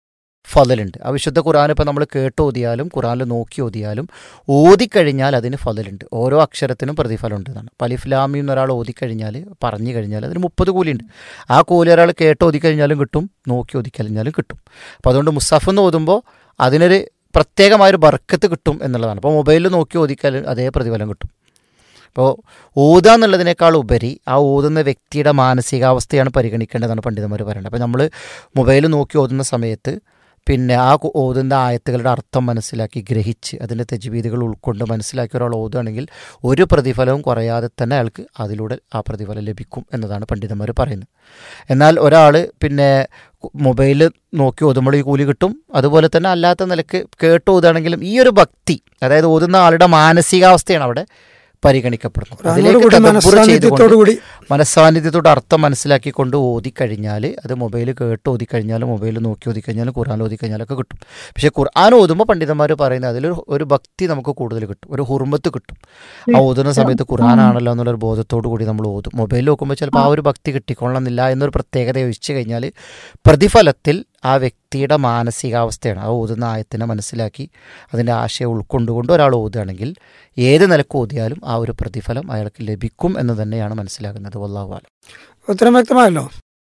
ഫലലുണ്ട് ആ വിശുദ്ധ ഖുർആൻ ഇപ്പോൾ നമ്മൾ കേട്ട് ഓതിയാലും ഖുർആനിൽ നോക്കി ഓതിയാലും ഓതിക്കഴിഞ്ഞാൽ അതിന് ഫലലുണ്ട് ഓരോ അക്ഷരത്തിനും പ്രതിഫലം ഉണ്ട് എന്നാണ് പലിഫ്ലാമി എന്നൊരാൾ ഓതിക്കഴിഞ്ഞാൽ പറഞ്ഞു കഴിഞ്ഞാൽ അതിന് മുപ്പത് കൂലിയുണ്ട് ആ കൂലി ഒരാൾ കേട്ട് ഓതിക്കഴിഞ്ഞാലും കിട്ടും നോക്കി ഓതിക്കഴിഞ്ഞാലും കിട്ടും അപ്പോൾ അതുകൊണ്ട് മുസ്തഫ് എന്ന് ഓതുമ്പോൾ അതിനൊരു പ്രത്യേകമായൊരു ബർക്കത്ത് കിട്ടും എന്നുള്ളതാണ് അപ്പോൾ മൊബൈലിൽ നോക്കി ഓതിക്കാൽ അതേ പ്രതിഫലം കിട്ടും അപ്പോൾ ഓതുക എന്നുള്ളതിനേക്കാൾ ഉപരി ആ ഓതുന്ന വ്യക്തിയുടെ മാനസികാവസ്ഥയാണ് പരിഗണിക്കേണ്ടതാണ് പണ്ഡിതന്മാർ പറയുന്നത് അപ്പോൾ നമ്മൾ മൊബൈൽ നോക്കി ഓതുന്ന സമയത്ത് പിന്നെ ആ കു- ഓതുന്ന ആയത്തുകളുടെ അർത്ഥം മനസ്സിലാക്കി ഗ്രഹിച്ച് അതിൻ്റെ തെജുവീതികൾ ഉൾക്കൊണ്ട് മനസ്സിലാക്കി ഒരാൾ ഓതുകയാണെങ്കിൽ ഒരു പ്രതിഫലവും കുറയാതെ തന്നെ അയാൾക്ക് അതിലൂടെ ആ പ്രതിഫലം ലഭിക്കും എന്നതാണ് പണ്ഡിതന്മാർ പറയുന്നത് എന്നാൽ ഒരാൾ പിന്നെ മൊബൈൽ നോക്കി ഓതുമ്പോൾ ഈ കൂലി കിട്ടും അതുപോലെ തന്നെ അല്ലാത്ത നിലക്ക് കേട്ട് ഓതുകയാണെങ്കിലും ഈ ഒരു ഭക്തി അതായത് ഓതുന്ന ആളുടെ മാനസികാവസ്ഥയാണ് അവിടെ പരിഗണിക്കപ്പെടുന്നത് അതിലേക്ക് ഖുർആനോടുകൂടി തദബ്ബുർ ചെയ്തുകൊണ്ട് മനസ്സാന്നിധ്യത്തോടുകൂടി മനസ്സാന്നിധ്യത്തോട് അർത്ഥം മനസ്സിലാക്കിക്കൊണ്ട് ഓതിക്കഴിഞ്ഞാൽ അത് മൊബൈൽ കേട്ട് ഓതിക്കഴിഞ്ഞാലും മൊബൈൽ നോക്കി ഓതിക്കഴിഞ്ഞാലും ഖുർആൻ ഓതിക്കഴിഞ്ഞാലൊക്കെ കിട്ടും പക്ഷേ ഖുർആൻ ഓതുമ്പോൾ പണ്ഡിതന്മാർ പറയുന്നത് അതിലൊരു ഒരു ഭക്തി നമുക്ക് കൂടുതൽ കിട്ടും ഒരു ഹുർമത്ത് കിട്ടും ആ ഓതുന്ന സമയത്ത് ഖുർആനാണല്ലോ എന്നുള്ളൊരു ബോധത്തോടു കൂടി നമ്മൾ ഓതും മൊബൈൽ നോക്കുമ്പോൾ ചിലപ്പോൾ ആ ഒരു ഭക്തി കിട്ടിക്കൊള്ളണമെന്നില്ല എന്നൊരു പ്രത്യേകത ഒഴിച്ചു കഴിഞ്ഞാൽ പ്രതിഫലത്തിൽ ആ വ്യക്തിയുടെ മാനസികാവസ്ഥയാണ് ആ ഓതുന്ന ആയത്തിനെ മനസ്സിലാക്കി അതിൻ്റെ ആശയം ഉൾക്കൊണ്ടുകൊണ്ട് ഒരാൾ ഓതുകയാണെങ്കിൽ ഏത് നിലക്ക് ഓതിയാലും ആ ഒരു പ്രതിഫലം അയാൾക്ക് ലഭിക്കും എന്ന് തന്നെയാണ് മനസ്സിലാക്കുന്നത് വല്ലാഹുവാലം ഉത്തരം വ്യക്തമായല്ലോ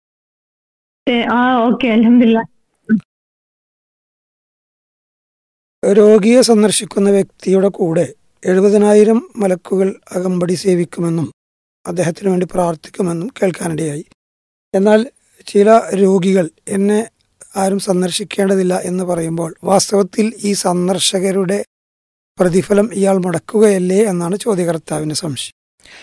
ആ ഓക്കെ അലഹമില്ല രോഗിയെ സന്ദർശിക്കുന്ന വ്യക്തിയുടെ കൂടെ എഴുപതിനായിരം മലക്കുകൾ അകമ്പടി സേവിക്കുമെന്നും അദ്ദേഹത്തിന് വേണ്ടി പ്രാർത്ഥിക്കുമെന്നും കേൾക്കാനിടയായി എന്നാൽ ചില രോഗികൾ എന്നെ ആരും സന്ദർശിക്കേണ്ടതില്ല എന്ന് പറയുമ്പോൾ വാസ്തവത്തിൽ ഈ സന്ദർശകരുടെ പ്രതിഫലം ഇയാൾ മുടക്കുകയല്ലേ എന്നാണ് ചോദ്യകർത്താവിന്റെ സംശയം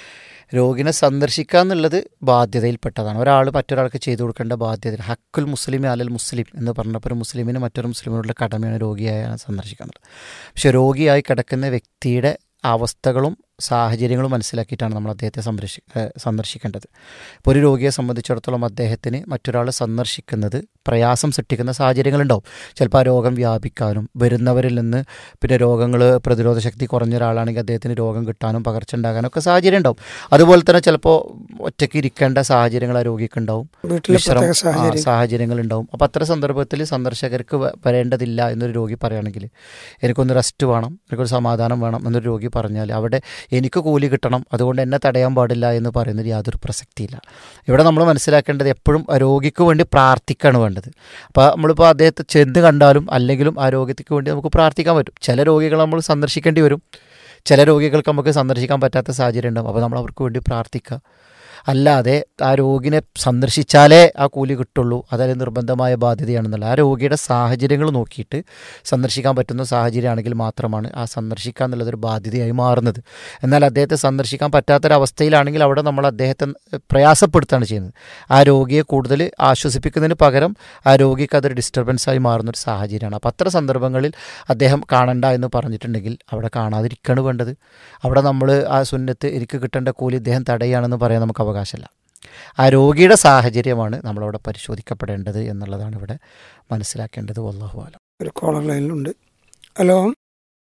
രോഗിനെ സന്ദർശിക്കുക എന്നുള്ളത് ബാധ്യതയിൽപ്പെട്ടതാണ് ഒരാൾ മറ്റൊരാൾക്ക് ചെയ്തു കൊടുക്കേണ്ട ബാധ്യത ഹക്കുൽ മുസ്ലിം അലൽ മുസ്ലിം എന്ന് പറഞ്ഞപ്പോൾ ഒരു മുസ്ലിമിന് മറ്റൊരു മുസ്ലിമിനുള്ള കടമയാണ് രോഗിയായ സന്ദർശിക്കുന്നത് പക്ഷെ രോഗിയായി കിടക്കുന്ന വ്യക്തിയുടെ അവസ്ഥകളും സാഹചര്യങ്ങളും മനസ്സിലാക്കിയിട്ടാണ് നമ്മൾ അദ്ദേഹത്തെ സംരക്ഷി ഏഹ് സന്ദർശിക്കേണ്ടത് ഇപ്പോൾ ഒരു രോഗിയെ സംബന്ധിച്ചിടത്തോളം അദ്ദേഹത്തിന് മറ്റൊരാൾ സന്ദർശിക്കുന്നത് പ്രയാസം സൃഷ്ടിക്കുന്ന സാഹചര്യങ്ങളുണ്ടാവും ചിലപ്പോൾ ആ രോഗം വ്യാപിക്കാനും വരുന്നവരിൽ നിന്ന് പിന്നെ രോഗങ്ങൾ പ്രതിരോധ ശക്തി കുറഞ്ഞ ഒരാളാണെങ്കിൽ അദ്ദേഹത്തിന് രോഗം കിട്ടാനും പകർച്ച ഉണ്ടാകാനും ഒക്കെ സാഹചര്യം ഉണ്ടാവും അതുപോലെ തന്നെ ചിലപ്പോൾ ഒറ്റയ്ക്ക് ഇരിക്കേണ്ട സാഹചര്യങ്ങൾ ആ രോഗിക്കുണ്ടാവും വീട്ടിലെ വിശ്രം- പ്രത്യേക സാഹചര്യം ആ, സാഹചര്യങ്ങളുണ്ടാവും അപ്പോൾ അത്തരം സന്ദർഭത്തിൽ സന്ദർശകർക്ക് വ- വരേണ്ടതില്ല എന്നൊരു രോഗി പറയുകയാണെങ്കിൽ എനിക്കൊന്ന് റെസ്റ്റ് വേണം എനിക്കൊരു സമാധാനം വേണം എന്നൊരു രോഗി പറഞ്ഞാൽ അവിടെ എനിക്ക് കൂലി കിട്ടണം അതുകൊണ്ട് എന്നെ തടയാൻ പാടില്ല എന്ന് പറയുന്നതിൽ യാതൊരു പ്രസക്തിയില്ല ഇവിടെ നമ്മൾ മനസ്സിലാക്കേണ്ടത് എപ്പോഴും ആ രോഗിക്ക് വേണ്ടി പ്രാർത്ഥിക്കുകയാണ് വേണ്ടത് അപ്പോൾ നമ്മളിപ്പോൾ അദ്ദേഹത്തെ ചെന്ന് കണ്ടാലും അല്ലെങ്കിലും ആ രോഗിക്ക് വേണ്ടി നമുക്ക് പ്രാർത്ഥിക്കാൻ പറ്റും ചില രോഗികൾ നമ്മൾ സന്ദർശിക്കേണ്ടി വരും ചില രോഗികൾക്ക് നമുക്ക് സന്ദർശിക്കാൻ പറ്റാത്ത സാഹചര്യം ഉണ്ടാവും അപ്പോൾ നമ്മൾ അവർക്ക് വേണ്ടി പ്രാർത്ഥിക്കുക അല്ലാതെ ആ രോഗിനെ സന്ദർശിച്ചാലേ ആ കൂലി കിട്ടുള്ളൂ അതത് നിർബന്ധമായ ബാധ്യതയാണെന്നല്ല ആ രോഗിയുടെ സാഹചര്യങ്ങൾ നോക്കിയിട്ട് സന്ദർശിക്കാൻ പറ്റുന്ന സാഹചര്യമാണെങ്കിൽ മാത്രമാണ് ആ സന്ദർശിക്കുക എന്നുള്ളതൊരു ബാധ്യതയായി മാറുന്നത് എന്നാൽ അദ്ദേഹത്തെ സന്ദർശിക്കാൻ പറ്റാത്തൊരവസ്ഥയിലാണെങ്കിൽ അവിടെ നമ്മൾ അദ്ദേഹത്തെ പ്രയാസപ്പെടുത്തുകയാണ് ചെയ്യുന്നത് ആ രോഗിയെ കൂടുതൽ ആശ്വസിപ്പിക്കുന്നതിന് പകരം ആ രോഗിക്ക് അതൊരു ഡിസ്റ്റർബൻസായി മാറുന്നൊരു സാഹചര്യമാണ് അപ്പോൾ അത്തരം സന്ദർഭങ്ങളിൽ അദ്ദേഹം കാണണ്ട എന്ന് പറഞ്ഞിട്ടുണ്ടെങ്കിൽ അവിടെ കാണാതിരിക്കുകയാണ് വേണ്ടത് അവിടെ നമ്മൾ ആ സുന്നത്ത് എനിക്ക് കിട്ടേണ്ട കൂലി ഇദ്ദേഹം തടയുകയാണെന്ന് പറയാൻ നമുക്ക് അവകാശമില്ല ആ രോഗിയുടെ സാഹചര്യമാണ് നമ്മളവിടെ പരിശോധിക്കപ്പെടേണ്ടത് എന്നുള്ളതാണ് ഇവിടെ മനസ്സിലാക്കേണ്ടത് വല്ലാഹു ആലം ഒരു കോളർ ലൈനിലുണ്ട് ഹലോ